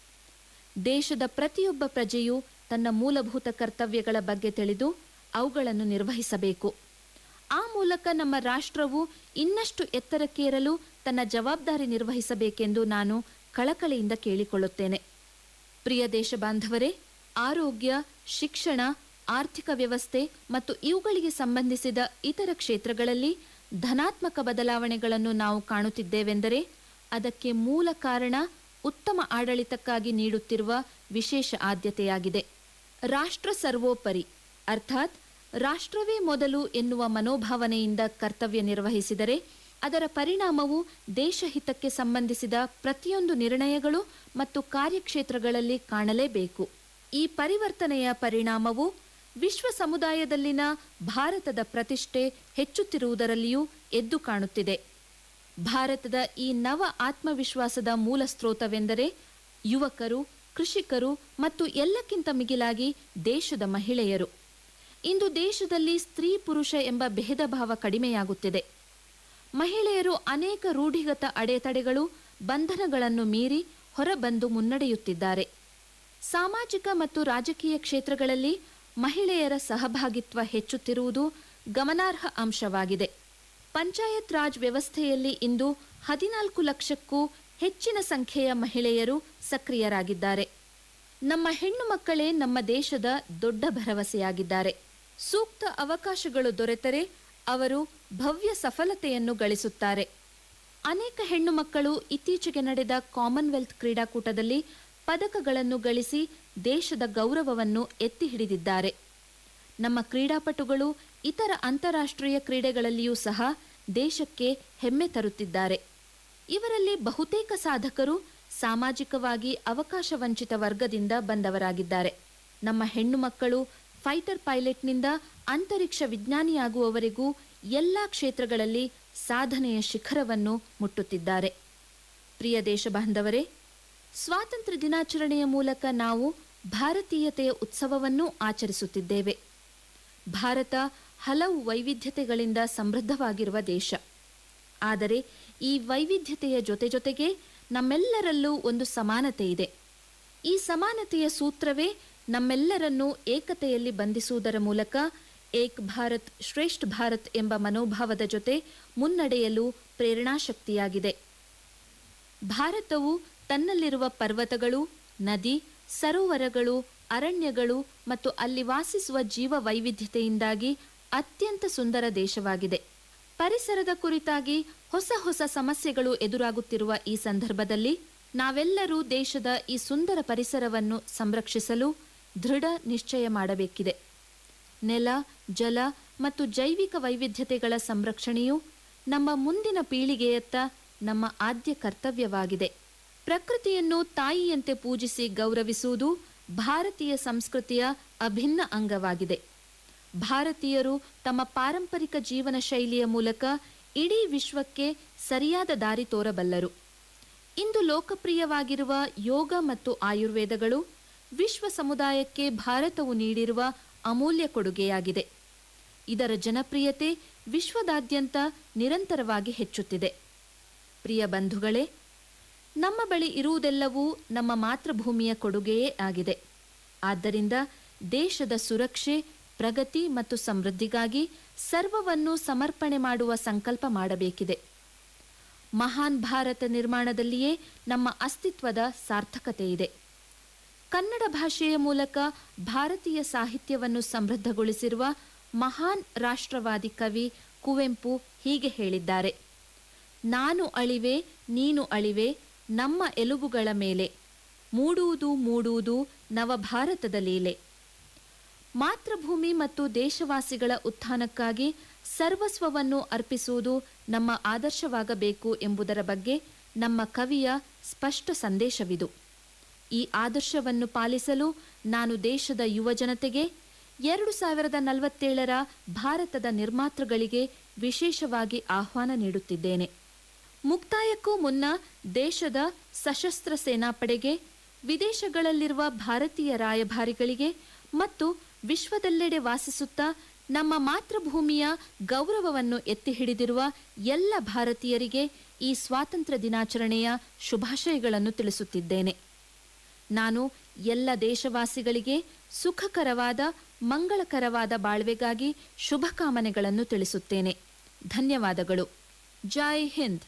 ದೇಶದ ಪ್ರತಿಯೊಬ್ಬ ಪ್ರಜೆಯು ತನ್ನ ಮೂಲಭೂತ ಕರ್ತವ್ಯಗಳ ಬಗ್ಗೆ ತಿಳಿದು ಅವುಗಳನ್ನು ನಿರ್ವಹಿಸಬೇಕು ಆ ಮೂಲಕ ನಮ್ಮ ರಾಷ್ಟ್ರವು ಇನ್ನಷ್ಟು ಎತ್ತರಕ್ಕೇರಲು ತನ್ನ ಜವಾಬ್ದಾರಿ ನಿರ್ವಹಿಸಬೇಕೆಂದು ನಾನು ಕಳಕಳಿಯಿಂದ ಕೇಳಿಕೊಳ್ಳುತ್ತೇನೆ ಪ್ರಿಯ ದೇಶ ಬಾಂಧವರೇ ಆರೋಗ್ಯ ಶಿಕ್ಷಣ ಆರ್ಥಿಕ ವ್ಯವಸ್ಥೆ ಮತ್ತು ಇವುಗಳಿಗೆ ಸಂಬಂಧಿಸಿದ ಇತರ ಕ್ಷೇತ್ರಗಳಲ್ಲಿ ಧನಾತ್ಮಕ ಬದಲಾವಣೆಗಳನ್ನು ನಾವು ಕಾಣುತ್ತಿದ್ದೇವೆಂದರೆ ಅದಕ್ಕೆ ಮೂಲ ಕಾರಣ ಉತ್ತಮ ಆಡಳಿತಕ್ಕಾಗಿ ನೀಡುತ್ತಿರುವ ವಿಶೇಷ ಆದ್ಯತೆಯಾಗಿದೆ ರಾಷ್ಟ್ರ ಸರ್ವೋಪರಿ ಅರ್ಥಾತ್ ರಾಷ್ಟ್ರವೇ ಮೊದಲು ಎನ್ನುವ ಮನೋಭಾವನೆಯಿಂದ ಕರ್ತವ್ಯ ನಿರ್ವಹಿಸಿದರೆ ಅದರ ಪರಿಣಾಮವು ದೇಶಹಿತಕ್ಕೆ ಸಂಬಂಧಿಸಿದ ಪ್ರತಿಯೊಂದು ನಿರ್ಣಯಗಳು ಮತ್ತು ಕಾರ್ಯಕ್ಷೇತ್ರಗಳಲ್ಲಿ ಕಾಣಲೇಬೇಕು ಈ ಪರಿವರ್ತನೆಯ ಪರಿಣಾಮವು ವಿಶ್ವ ಸಮುದಾಯದಲ್ಲಿನ ಭಾರತದ ಪ್ರತಿಷ್ಠೆ ಹೆಚ್ಚುತ್ತಿರುವುದರಲ್ಲಿಯೂ ಎದ್ದು ಕಾಣುತ್ತಿದೆ ಭಾರತದ ಈ ನವ ಆತ್ಮವಿಶ್ವಾಸದ ಮೂಲ ಸ್ರೋತವೆಂದರೆ ಯುವಕರು ಕೃಷಿಕರು ಮತ್ತು ಎಲ್ಲಕ್ಕಿಂತ ಮಿಗಿಲಾಗಿ ದೇಶದ ಮಹಿಳೆಯರು ಇಂದು ದೇಶದಲ್ಲಿ ಸ್ತ್ರೀ ಪುರುಷ ಎಂಬ ಭೇದ ಭಾವ ಕಡಿಮೆಯಾಗುತ್ತಿದೆ ಮಹಿಳೆಯರು ಅನೇಕ ರೂಢಿಗತ ಅಡೆತಡೆಗಳು ಬಂಧನಗಳನ್ನು ಮೀರಿ ಹೊರಬಂದು ಮುನ್ನಡೆಯುತ್ತಿದ್ದಾರೆ ಸಾಮಾಜಿಕ ಮತ್ತು ರಾಜಕೀಯ ಕ್ಷೇತ್ರಗಳಲ್ಲಿ ಮಹಿಳೆಯರ ಸಹಭಾಗಿತ್ವ ಹೆಚ್ಚುತ್ತಿರುವುದು ಗಮನಾರ್ಹ ಅಂಶವಾಗಿದೆ ಪಂಚಾಯತ್ ರಾಜ್ ವ್ಯವಸ್ಥೆಯಲ್ಲಿ ಇಂದು ಹದಿನಾಲ್ಕು ಲಕ್ಷಕ್ಕೂ ಹೆಚ್ಚಿನ ಸಂಖ್ಯೆಯ ಮಹಿಳೆಯರು ಸಕ್ರಿಯರಾಗಿದ್ದಾರೆ ನಮ್ಮ ಹೆಣ್ಣು ಮಕ್ಕಳೇ ನಮ್ಮ ದೇಶದ ದೊಡ್ಡ ಭರವಸೆಯಾಗಿದ್ದಾರೆ ಸೂಕ್ತ ಅವಕಾಶಗಳು ದೊರೆತರೆ ಅವರು ಭವ್ಯ ಸಫಲತೆಯನ್ನು ಗಳಿಸುತ್ತಾರೆ ಅನೇಕ ಹೆಣ್ಣು ಮಕ್ಕಳು ಇತ್ತೀಚೆಗೆ ನಡೆದ ಕಾಮನ್ವೆಲ್ತ್ ಕ್ರೀಡಾಕೂಟದಲ್ಲಿ ಪದಕಗಳನ್ನು ಗಳಿಸಿ ದೇಶದ ಗೌರವವನ್ನು ಎತ್ತಿ ಹಿಡಿದಿದ್ದಾರೆ ನಮ್ಮ ಕ್ರೀಡಾಪಟುಗಳು ಇತರ ಅಂತಾರಾಷ್ಟ್ರೀಯ ಕ್ರೀಡೆಗಳಲ್ಲಿಯೂ ಸಹ ದೇಶಕ್ಕೆ ಹೆಮ್ಮೆ ತರುತ್ತಿದ್ದಾರೆ ಇವರಲ್ಲಿ ಬಹುತೇಕ ಸಾಧಕರು ಸಾಮಾಜಿಕವಾಗಿ ಅವಕಾಶ ವಂಚಿತ ವರ್ಗದಿಂದ ಬಂದವರಾಗಿದ್ದಾರೆ ನಮ್ಮ ಹೆಣ್ಣು ಮಕ್ಕಳು ಫೈಟರ್ ಪೈಲಟ್ನಿಂದ ಅಂತರಿಕ್ಷ ವಿಜ್ಞಾನಿಯಾಗುವವರೆಗೂ ಎಲ್ಲ ಕ್ಷೇತ್ರಗಳಲ್ಲಿ ಸಾಧನೆಯ ಶಿಖರವನ್ನು ಮುಟ್ಟುತ್ತಿದ್ದಾರೆ ಪ್ರಿಯ ದೇಶ ಬಾಂಧವರೇ ಸ್ವಾತಂತ್ರ್ಯ ದಿನಾಚರಣೆಯ ಮೂಲಕ ನಾವು ಭಾರತೀಯತೆಯ ಉತ್ಸವವನ್ನೂ ಆಚರಿಸುತ್ತಿದ್ದೇವೆ ಭಾರತ ಹಲವು ವೈವಿಧ್ಯತೆಗಳಿಂದ ಸಮೃದ್ಧವಾಗಿರುವ ದೇಶ ಆದರೆ ಈ ವೈವಿಧ್ಯತೆಯ ಜೊತೆ ಜೊತೆಗೆ ನಮ್ಮೆಲ್ಲರಲ್ಲೂ ಒಂದು ಸಮಾನತೆ ಇದೆ ಈ ಸಮಾನತೆಯ ಸೂತ್ರವೇ ನಮ್ಮೆಲ್ಲರನ್ನೂ ಏಕತೆಯಲ್ಲಿ ಬಂಧಿಸುವುದರ ಮೂಲಕ ಏಕ್ ಭಾರತ್ ಶ್ರೇಷ್ಠ ಭಾರತ್ ಎಂಬ ಮನೋಭಾವದ ಜೊತೆ ಮುನ್ನಡೆಯಲು ಪ್ರೇರಣಾಶಕ್ತಿಯಾಗಿದೆ ಭಾರತವು ತನ್ನಲ್ಲಿರುವ ಪರ್ವತಗಳು ನದಿ ಸರೋವರಗಳು ಅರಣ್ಯಗಳು ಮತ್ತು ಅಲ್ಲಿ ವಾಸಿಸುವ ಜೀವ ವೈವಿಧ್ಯತೆಯಿಂದಾಗಿ ಅತ್ಯಂತ ಸುಂದರ ದೇಶವಾಗಿದೆ ಪರಿಸರದ ಕುರಿತಾಗಿ ಹೊಸ ಹೊಸ ಸಮಸ್ಯೆಗಳು ಎದುರಾಗುತ್ತಿರುವ ಈ ಸಂದರ್ಭದಲ್ಲಿ ನಾವೆಲ್ಲರೂ ದೇಶದ ಈ ಸುಂದರ ಪರಿಸರವನ್ನು ಸಂರಕ್ಷಿಸಲು ದೃಢ ನಿಶ್ಚಯ ಮಾಡಬೇಕಿದೆ ನೆಲ ಜಲ ಮತ್ತು ಜೈವಿಕ ವೈವಿಧ್ಯತೆಗಳ ಸಂರಕ್ಷಣೆಯು ನಮ್ಮ ಮುಂದಿನ ಪೀಳಿಗೆಯತ್ತ ನಮ್ಮ ಆದ್ಯ ಕರ್ತವ್ಯವಾಗಿದೆ ಪ್ರಕೃತಿಯನ್ನು ತಾಯಿಯಂತೆ ಪೂಜಿಸಿ ಗೌರವಿಸುವುದು ಭಾರತೀಯ ಸಂಸ್ಕೃತಿಯ ಅಭಿನ್ನ ಅಂಗವಾಗಿದೆ ಭಾರತೀಯರು ತಮ್ಮ ಪಾರಂಪರಿಕ ಜೀವನ ಶೈಲಿಯ ಮೂಲಕ ಇಡೀ ವಿಶ್ವಕ್ಕೆ ಸರಿಯಾದ ದಾರಿ ತೋರಬಲ್ಲರು ಇಂದು ಲೋಕಪ್ರಿಯವಾಗಿರುವ ಯೋಗ ಮತ್ತು ಆಯುರ್ವೇದಗಳು ವಿಶ್ವ ಸಮುದಾಯಕ್ಕೆ ಭಾರತವು ನೀಡಿರುವ ಅಮೂಲ್ಯ ಕೊಡುಗೆಯಾಗಿದೆ ಇದರ ಜನಪ್ರಿಯತೆ ವಿಶ್ವದಾದ್ಯಂತ ನಿರಂತರವಾಗಿ ಹೆಚ್ಚುತ್ತಿದೆ ಪ್ರಿಯ ಬಂಧುಗಳೇ ನಮ್ಮ ಬಳಿ ಇರುವುದೆಲ್ಲವೂ ನಮ್ಮ ಮಾತೃಭೂಮಿಯ ಕೊಡುಗೆಯೇ ಆಗಿದೆ ಆದ್ದರಿಂದ ದೇಶದ ಸುರಕ್ಷೆ ಪ್ರಗತಿ ಮತ್ತು ಸಮೃದ್ಧಿಗಾಗಿ ಸರ್ವವನ್ನು ಸಮರ್ಪಣೆ ಮಾಡುವ ಸಂಕಲ್ಪ ಮಾಡಬೇಕಿದೆ ಮಹಾನ್ ಭಾರತ ನಿರ್ಮಾಣದಲ್ಲಿಯೇ ನಮ್ಮ ಅಸ್ತಿತ್ವದ ಸಾರ್ಥಕತೆ ಇದೆ ಕನ್ನಡ ಭಾಷೆಯ ಮೂಲಕ ಭಾರತೀಯ ಸಾಹಿತ್ಯವನ್ನು ಸಮೃದ್ಧಗೊಳಿಸಿರುವ ಮಹಾನ್ ರಾಷ್ಟ್ರವಾದಿ ಕವಿ ಕುವೆಂಪು ಹೀಗೆ ಹೇಳಿದ್ದಾರೆ ನಾನು ಅಳಿವೆ ನೀನು ಅಳಿವೆ ನಮ್ಮ ಎಲುಬುಗಳ ಮೇಲೆ ಮೂಡುವುದು ಮೂಡುವುದು ನವಭಾರತದ ಲೀಲೆ ಮಾತೃಭೂಮಿ ಮತ್ತು ದೇಶವಾಸಿಗಳ ಉತ್ಥಾನಕ್ಕಾಗಿ ಸರ್ವಸ್ವವನ್ನು ಅರ್ಪಿಸುವುದು ನಮ್ಮ ಆದರ್ಶವಾಗಬೇಕು ಎಂಬುದರ ಬಗ್ಗೆ ನಮ್ಮ ಕವಿಯ ಸ್ಪಷ್ಟ ಸಂದೇಶವಿದು ಈ ಆದರ್ಶವನ್ನು ಪಾಲಿಸಲು ನಾನು ದೇಶದ ಯುವಜನತೆಗೆ ಎರಡು ಸಾವಿರದ ನಲವತ್ತೇಳರ ಭಾರತದ ನಿರ್ಮಾತೃಗಳಿಗೆ ವಿಶೇಷವಾಗಿ ಆಹ್ವಾನ ನೀಡುತ್ತಿದ್ದೇನೆ ಮುಕ್ತಾಯಕ್ಕೂ ಮುನ್ನ ದೇಶದ ಸಶಸ್ತ್ರ ಸೇನಾಪಡೆಗೆ ವಿದೇಶಗಳಲ್ಲಿರುವ ಭಾರತೀಯ ರಾಯಭಾರಿಗಳಿಗೆ ಮತ್ತು ವಿಶ್ವದೆಲ್ಲೆಡೆ ವಾಸಿಸುತ್ತಾ ನಮ್ಮ ಮಾತೃಭೂಮಿಯ ಗೌರವವನ್ನು ಎತ್ತಿ ಹಿಡಿದಿರುವ ಎಲ್ಲ ಭಾರತೀಯರಿಗೆ ಈ ಸ್ವಾತಂತ್ರ್ಯ ದಿನಾಚರಣೆಯ ಶುಭಾಶಯಗಳನ್ನು ತಿಳಿಸುತ್ತಿದ್ದೇನೆ ನಾನು ಎಲ್ಲ ದೇಶವಾಸಿಗಳಿಗೆ ಸುಖಕರವಾದ ಮಂಗಳಕರವಾದ ಬಾಳ್ವೆಗಾಗಿ ಶುಭಕಾಮನೆಗಳನ್ನು ತಿಳಿಸುತ್ತೇನೆ ಧನ್ಯವಾದಗಳು ಜೈ ಹಿಂದ್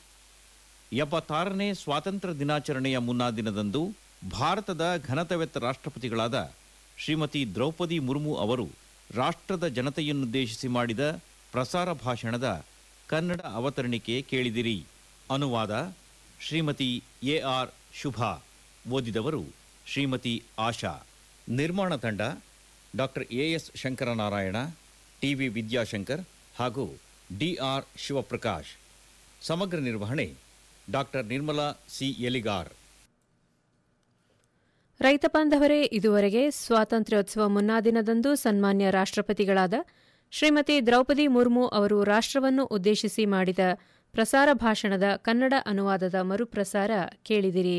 ಎಪ್ಪತ್ತಾರನೇ ಸ್ವಾತಂತ್ರ್ಯ ದಿನಾಚರಣೆಯ ಮುನ್ನಾ ದಿನದಂದು ಭಾರತದ ಘನತೆವೆತ್ತ ರಾಷ್ಟ್ರಪತಿಗಳಾದ ಶ್ರೀಮತಿ ದ್ರೌಪದಿ ಮುರ್ಮು ಅವರು ರಾಷ್ಟ್ರದ ಜನತೆಯನ್ನುದ್ದೇಶಿಸಿ ಮಾಡಿದ ಪ್ರಸಾರ ಭಾಷಣದ ಕನ್ನಡ ಅವತರಣಿಕೆ ಕೇಳಿದಿರಿ ಅನುವಾದ ಶ್ರೀಮತಿ ಎ ಆರ್ ಶುಭಾ ಓದಿದವರು ಶ್ರೀಮತಿ ಆಶಾ ನಿರ್ಮಾಣ ತಂಡ doctor A S Shankaranarayana T V Vidyashankar ಹಾಗೂ ಡಿ ಆರ್ ಶಿವಪ್ರಕಾಶ್ ಸಮಗ್ರ ನಿರ್ವಹಣೆ ಡಾಕ್ಟರ್ ನಿರ್ಮಲಾ ಸಿ ಎಲಿಗಾರ್ ರೈತ ಬಾಂಧವರೇ ಇದುವರೆಗೆ ಸ್ವಾತಂತ್ರ್ಯೋತ್ಸವ ಮುನ್ನಾ ದಿನದಂದು ಸನ್ಮಾನ್ಯ ರಾಷ್ಟ್ರಪತಿಗಳಾದ ಶ್ರೀಮತಿ ದ್ರೌಪದಿ ಮುರ್ಮು ಅವರು ರಾಷ್ಟ್ರವನ್ನು ಉದ್ದೇಶಿಸಿ ಮಾಡಿದ ಪ್ರಸಾರ ಭಾಷಣದ ಕನ್ನಡ ಅನುವಾದದ ಮರುಪ್ರಸಾರ ಕೇಳಿದಿರಿ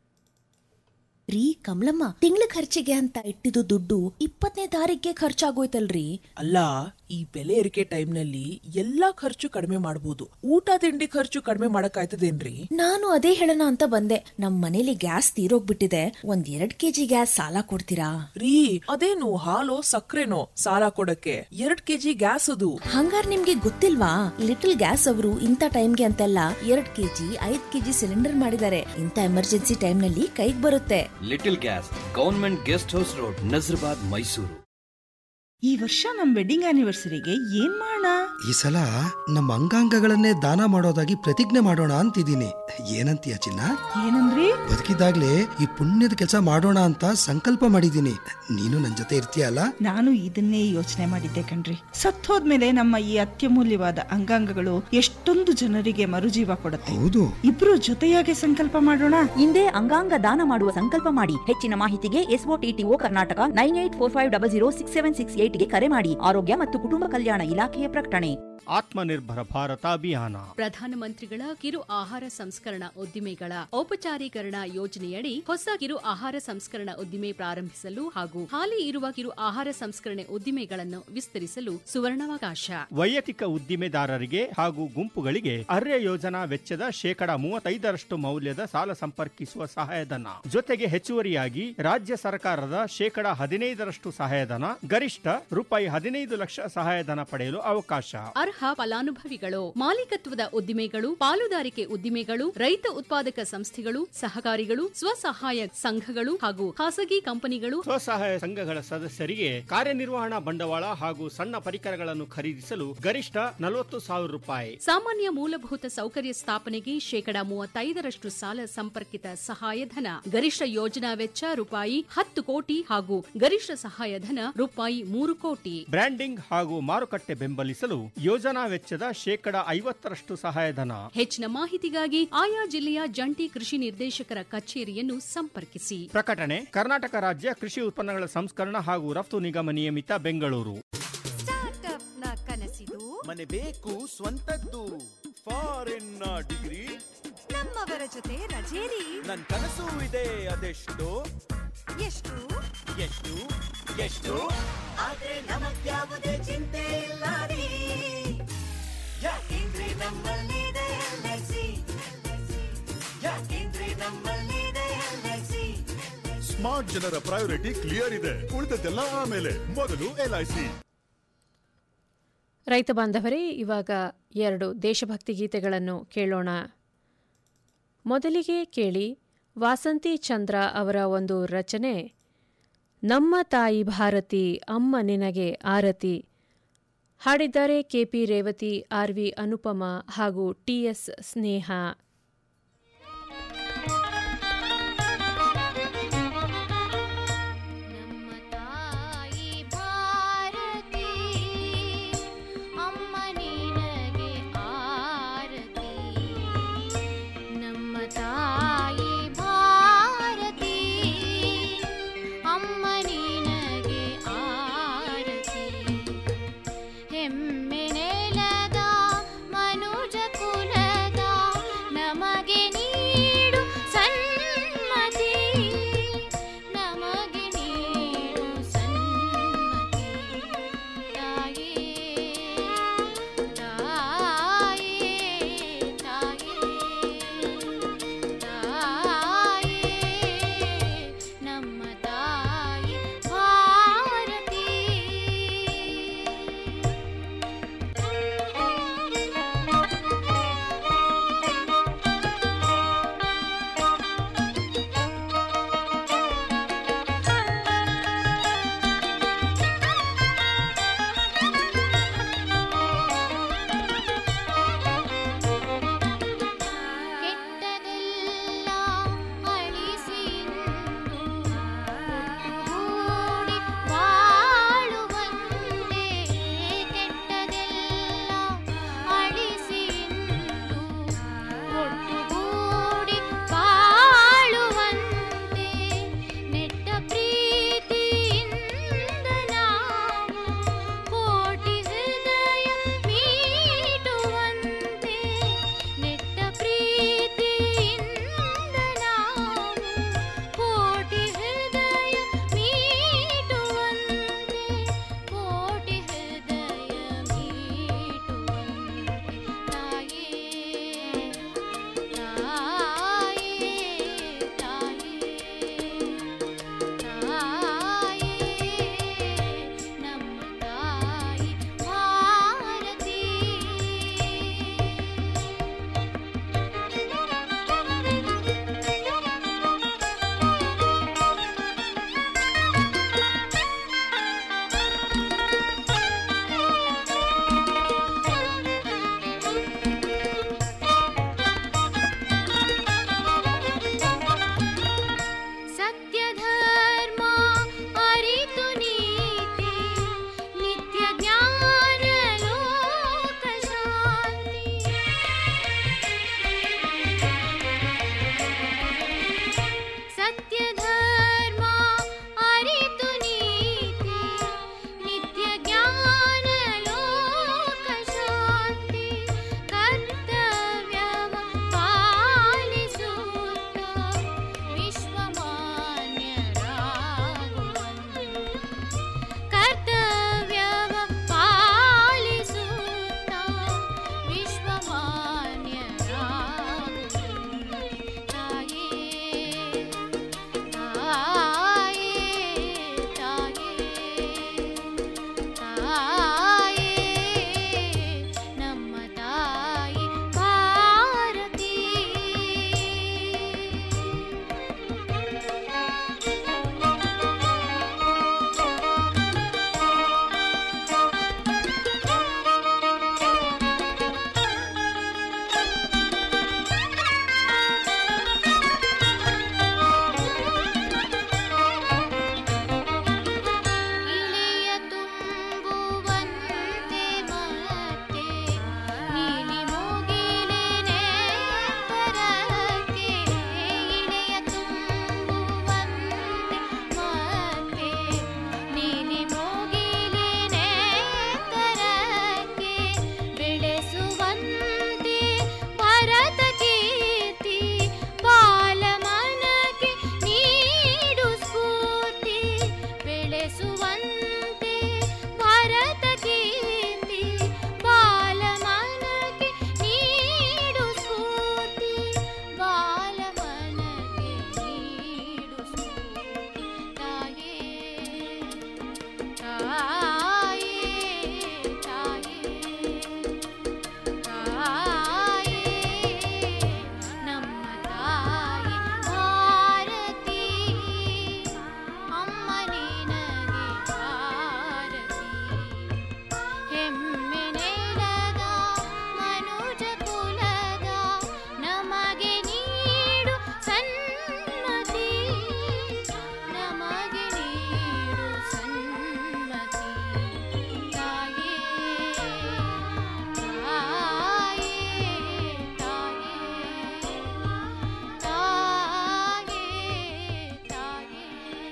ರೀ ಕಮಲಮ್ಮ ತಿಂಗಳ ಖರ್ಚಿಗೆ ಅಂತ ಇಟ್ಟಿದ್ದು ದುಡ್ಡು ಇಪ್ಪತ್ತನೇ ತಾರೀಕಿಗೆ ಖರ್ಚಾಗೋಯ್ತಲ್ರಿ ಅಲ್ಲ ಈ ಬೆಲೆ ಏರಿಕೆ ಟೈಮ್ನಲ್ಲಿ ಎಲ್ಲಾ ಖರ್ಚು ಕಡಿಮೆ ಮಾಡಬಹುದು ಊಟ ತಿಂಡಿ ಖರ್ಚು ಕಡಿಮೆ ಮಾಡಕ್ಕಾಯ್ತದೇನ್ರಿ ನಾನು ಅದೇ ಹೇಳೋಣ ಅಂತ ಬಂದೆ ನಮ್ ಮನೇಲಿ ಗ್ಯಾಸ್ ತೀರೋಗ್ಬಿಟ್ಟಿದೆ ಒಂದ್ ಎರಡ್ ಕೆಜಿ ಗ್ಯಾಸ್ ಸಾಲ ಕೊಡ್ತೀರಾ ರೀ ಅದೇನು ಹಾಲು ಸಕ್ಕರೆನೋ ಸಾಲ ಕೊಡಕ್ಕೆ ಎರಡ್ ಕೆಜಿ ಗ್ಯಾಸ್ ಅದು ಹಂಗಾರ್ ನಿಮ್ಗೆ ಗೊತ್ತಿಲ್ವಾ ಲಿಟಲ್ ಗ್ಯಾಸ್ ಅವರು ಇಂಥ ಟೈಮ್ಗೆ ಅಂತೆಲ್ಲ ಎರಡ್ ಕೆಜಿ ಐದ್ ಕೆಜಿ ಸಿಲಿಂಡರ್ ಮಾಡಿದ್ದಾರೆ ಇಂಥ ಎಮರ್ಜೆನ್ಸಿ ಟೈಮ್ನಲ್ಲಿ ಕೈಗ್ ಬರುತ್ತೆ little gas government guest house road Nazarbad Mysuru ಈ ವರ್ಷ ನಮ್ ವೆಡ್ಡಿಂಗ್ ಆನಿವರ್ಸರಿಗೆ ಏನ್ ಮಾಡೋಣ ಈ ಸಲ ನಮ್ಮ ಅಂಗಾಂಗಗಳನ್ನೇ ದಾನ ಮಾಡೋದಾಗಿ ಪ್ರತಿಜ್ಞೆ ಮಾಡೋಣ ಅಂತಿದ್ದೀನಿ ಏನಂತೀಯ ಚಿನ್ನ ಏನಂದ್ರಿ ಬದುಕಿದಾಗ್ಲೇ ಈ ಪುಣ್ಯದ ಕೆಲಸ ಮಾಡೋಣ ಅಂತ ಸಂಕಲ್ಪ ಮಾಡಿದ್ದೀನಿ ನೀನು ನನ್ ಜೊತೆ ಇರ್ತೀಯಲ್ಲ ನಾನು ಇದನ್ನೇ ಯೋಚನೆ ಮಾಡಿದ್ದೆ ಕಣ್ರಿ ಸತ್ತೋದ್ಮೇಲೆ ನಮ್ಮ ಈ ಅತ್ಯಮೂಲ್ಯವಾದ ಅಂಗಾಂಗಗಳು ಎಷ್ಟೊಂದು ಜನರಿಗೆ ಮರುಜೀವ ಕೊಡುತ್ತೆ ಹೌದು ಇಬ್ರು ಜೊತೆಯಾಗಿ ಸಂಕಲ್ಪ ಮಾಡೋಣ ಹಿಂದೆ ಅಂಗಾಂಗ ದಾನ ಮಾಡುವ ಸಂಕಲ್ಪ ಮಾಡಿ ಹೆಚ್ಚಿನ ಮಾಹಿತಿಗೆ SOTTO Karnataka nine eight four five double zero six seven six ಏಟ್ಗೆ ಕರೆ ಮಾಡಿ ಆರೋಗ್ಯ ಮತ್ತು ಕುಟುಂಬ ಕಲ್ಯಾಣ ಇಲಾಖೆಯ ಪ್ರಕಟಣೆ ಆತ್ಮನಿರ್ಭರ ಭಾರತ ಅಭಿಯಾನ ಪ್ರಧಾನಮಂತ್ರಿಗಳ ಕಿರು ಆಹಾರ ಸಂಸ್ಕರಣಾ ಉದ್ದಿಮೆಗಳ ಔಪಚಾರೀಕರಣ ಯೋಜನೆಯಡಿ ಹೊಸ ಕಿರು ಆಹಾರ ಸಂಸ್ಕರಣಾ ಉದ್ದಿಮೆ ಪ್ರಾರಂಭಿಸಲು ಹಾಗೂ ಹಾಲಿ ಇರುವ ಕಿರು ಆಹಾರ ಸಂಸ್ಕರಣೆ ಉದ್ದಿಮೆಗಳನ್ನು ವಿಸ್ತರಿಸಲು ಸುವರ್ಣಾವಕಾಶ ವೈಯಕ್ತಿಕ ಉದ್ದಿಮೆದಾರರಿಗೆ ಹಾಗೂ ಗುಂಪುಗಳಿಗೆ ಅರ್ಯ ಯೋಜನಾ ವೆಚ್ಚದ ಶೇಕಡ ಮೂವತ್ತೈದರಷ್ಟು ಮೌಲ್ಯದ ಸಾಲ ಸಂಪರ್ಕಿಸುವ ಸಹಾಯಧನ ಜೊತೆಗೆ ಹೆಚ್ಚುವರಿಯಾಗಿ ರಾಜ್ಯ ಸರ್ಕಾರದ ಶೇಕಡ ಹದಿನೈದರಷ್ಟು ಸಹಾಯಧನ ಗರಿಷ್ಠ ರೂಪಾಯಿ ಹದಿನೈದು ಲಕ್ಷ ಸಹಾಯಧನ ಪಡೆಯಲು ಅವಕಾಶ ಅರ್ಹ ಫಲಾನುಭವಿಗಳು ಮಾಲೀಕತ್ವದ ಉದ್ದಿಮೆಗಳು ಪಾಲುದಾರಿಕೆ ಉದ್ದಿಮೆಗಳು ರೈತ ಉತ್ಪಾದಕ ಸಂಸ್ಥೆಗಳು ಸಹಕಾರಿಗಳು ಸ್ವಸಹಾಯ ಸಂಘಗಳು ಹಾಗೂ ಖಾಸಗಿ ಕಂಪನಿಗಳು ಸ್ವಸಹಾಯ ಸಂಘಗಳ ಸದಸ್ಯರಿಗೆ ಕಾರ್ಯನಿರ್ವಹಣಾ ಬಂಡವಾಳ ಹಾಗೂ ಸಣ್ಣ ಪರಿಕರಗಳನ್ನು ಖರೀದಿಸಲು ಗರಿಷ್ಠ ನಲವತ್ತು ಸಾವಿರ ರೂಪಾಯಿ ಸಾಮಾನ್ಯ ಮೂಲಭೂತ ಸೌಕರ್ಯ ಸ್ಥಾಪನೆಗೆ ಶೇಕಡ ಮೂವತ್ತೈದರಷ್ಟು ಸಾಲ ಸಂಪರ್ಕಿತ ಸಹಾಯಧನ ಗರಿಷ್ಠ ಯೋಜನಾ ವೆಚ್ಚ ರೂಪಾಯಿ ಹತ್ತು ಕೋಟಿ ಹಾಗೂ ಗರಿಷ್ಠ ಸಹಾಯಧನ ರೂಪಾಯಿ ಮೂರು ಕೋಟಿ ಬ್ರ್ಯಾಂಡಿಂಗ್ ಹಾಗೂ ಮಾರುಕಟ್ಟೆ ಬೆಂಬಲಿಸಲು ಯೋಜನಾ ವೆಚ್ಚದ ಶೇಕಡ ಐವತ್ತರಷ್ಟು ಸಹಾಯಧನ ಹೆಚ್ಚಿನ ಮಾಹಿತಿಗಾಗಿ ಆಯಾ ಜಿಲ್ಲೆಯ ಜಂಟಿ ಕೃಷಿ ನಿರ್ದೇಶಕರ ಕಚೇರಿಯನ್ನು ಸಂಪರ್ಕಿಸಿ ಪ್ರಕಟಣೆ ಕರ್ನಾಟಕ ರಾಜ್ಯ ಕೃಷಿ ಉತ್ಪನ್ನಗಳ ಸಂಸ್ಕರಣ ಹಾಗೂ ರಫ್ತು ನಿಗಮ ನಿಯಮಿತ ಬೆಂಗಳೂರು ನ ಕನಸಿದು ಮನೆ ಬೇಕು ಸ್ವಂತದ್ದು ಫಾರಿನ್ ಡಿಗ್ರಿ ನಮ್ಮವರ ಜೊತೆ ರಜೇರಿ ನನ್ ಕನಸು ಇದೆ ಅದೆಷ್ಟು ಎಷ್ಟು ಎಷ್ಟು ಎಷ್ಟು ಆದ್ರೆ ನಮಗ್ಯಾವುದೇ ಚಿಂತೆ ಇಲ್ಲ ರೀ ಯಾಕೆಂದ್ರೆ ನಮ್ಮಲ್ಲಿದೆ ಎಲ್ಐಸಿ ಯಾಕೆಂದ್ರೆ ನಮ್ಮಲ್ಲಿದೆ ಎಲ್ಐಸಿ ಸ್ಮಾರ್ಟ್ ಜನರ ಪ್ರಯಾರಿಟಿ ಕ್ಲಿಯರ್ ಇದೆ ಉಳಿದದ್ದೆಲ್ಲ ಆಮೇಲೆ ಮೊದಲು ಎಲ್ಐಸಿ ರೈತ ಬಾಂಧವರೇ ಇವಾಗ ಎರಡು ದೇಶಭಕ್ತಿ ಗೀತೆಗಳನ್ನು ಕೇಳೋಣ ಮೊದಲಿಗೆ ಕೇಳಿ ವಾಸಂತಿ ಚಂದ್ರ ಅವರ ಒಂದು ರಚನೆ ನಮ್ಮ ತಾಯಿ ಭಾರತಿ ಅಮ್ಮ ನಿನಗೆ ಆರತಿ ಹಾಡಿದ್ದಾರೆ ಕೆಪಿ ರೇವತಿ ಆರ್ವಿ ಅನುಪಮ ಹಾಗೂ ಟಿಎಸ್ ಸ್ನೇಹ ಅಮ್ಮ ನಿನಗೆ ಆರತಿ ನಮ್ಮ ತಾಯಿ ಭಾರತಿ ಅಮ್ಮ ನಿನಗೆ ಆರತಿ ಹೆಮ್ಮೆ ನೆಲದ ಮನುಜ ಕುಲದ ಬೆಳೆಸುವಂತೆ ಭಾರತ ಕೀರ್ತಿ ಬಾಲಮನಗೆ ನೀಡು ಸ್ಫೂರ್ತಿ ಬಾಲಮನಗೆ ನೀಡು ಸ್ಫೂರ್ತಿ ತಾಯೇ ತಾಯೇ ತಾಯೇ ತಾಯೇ ನಮ್ಮ ತಾಯಿ ಭಾರತಿ ಅಮ್ಮ ನಿನಗೆ ಭಾರತಿ ಹೆಮ್ಮೆ ನೆಲದ ಮನುಜ ಕುಲದ ನಮಗೆ ನೀಡು ಸನ್ಮತಿ ನಮಗೆ ನೀಡು ಸನ್ಮತಿ ತಾಯೇ ತಾಯೇ ತಾಯೇ ತಾಯೇ ತಾಯೇ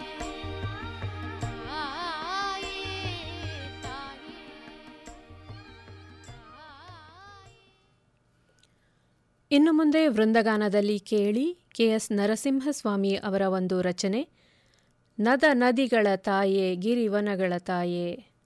ಇನ್ನು ಮುಂದೆ ವೃಂದಗಾನದಲ್ಲಿ ಕೇಳಿ ಕೆಎಸ್ ನರಸಿಂಹಸ್ವಾಮಿ ಅವರ ಒಂದು ರಚನೆ ನದ ನದಿಗಳ ತಾಯೇ ಗಿರಿವನಗಳ ತಾಯೇ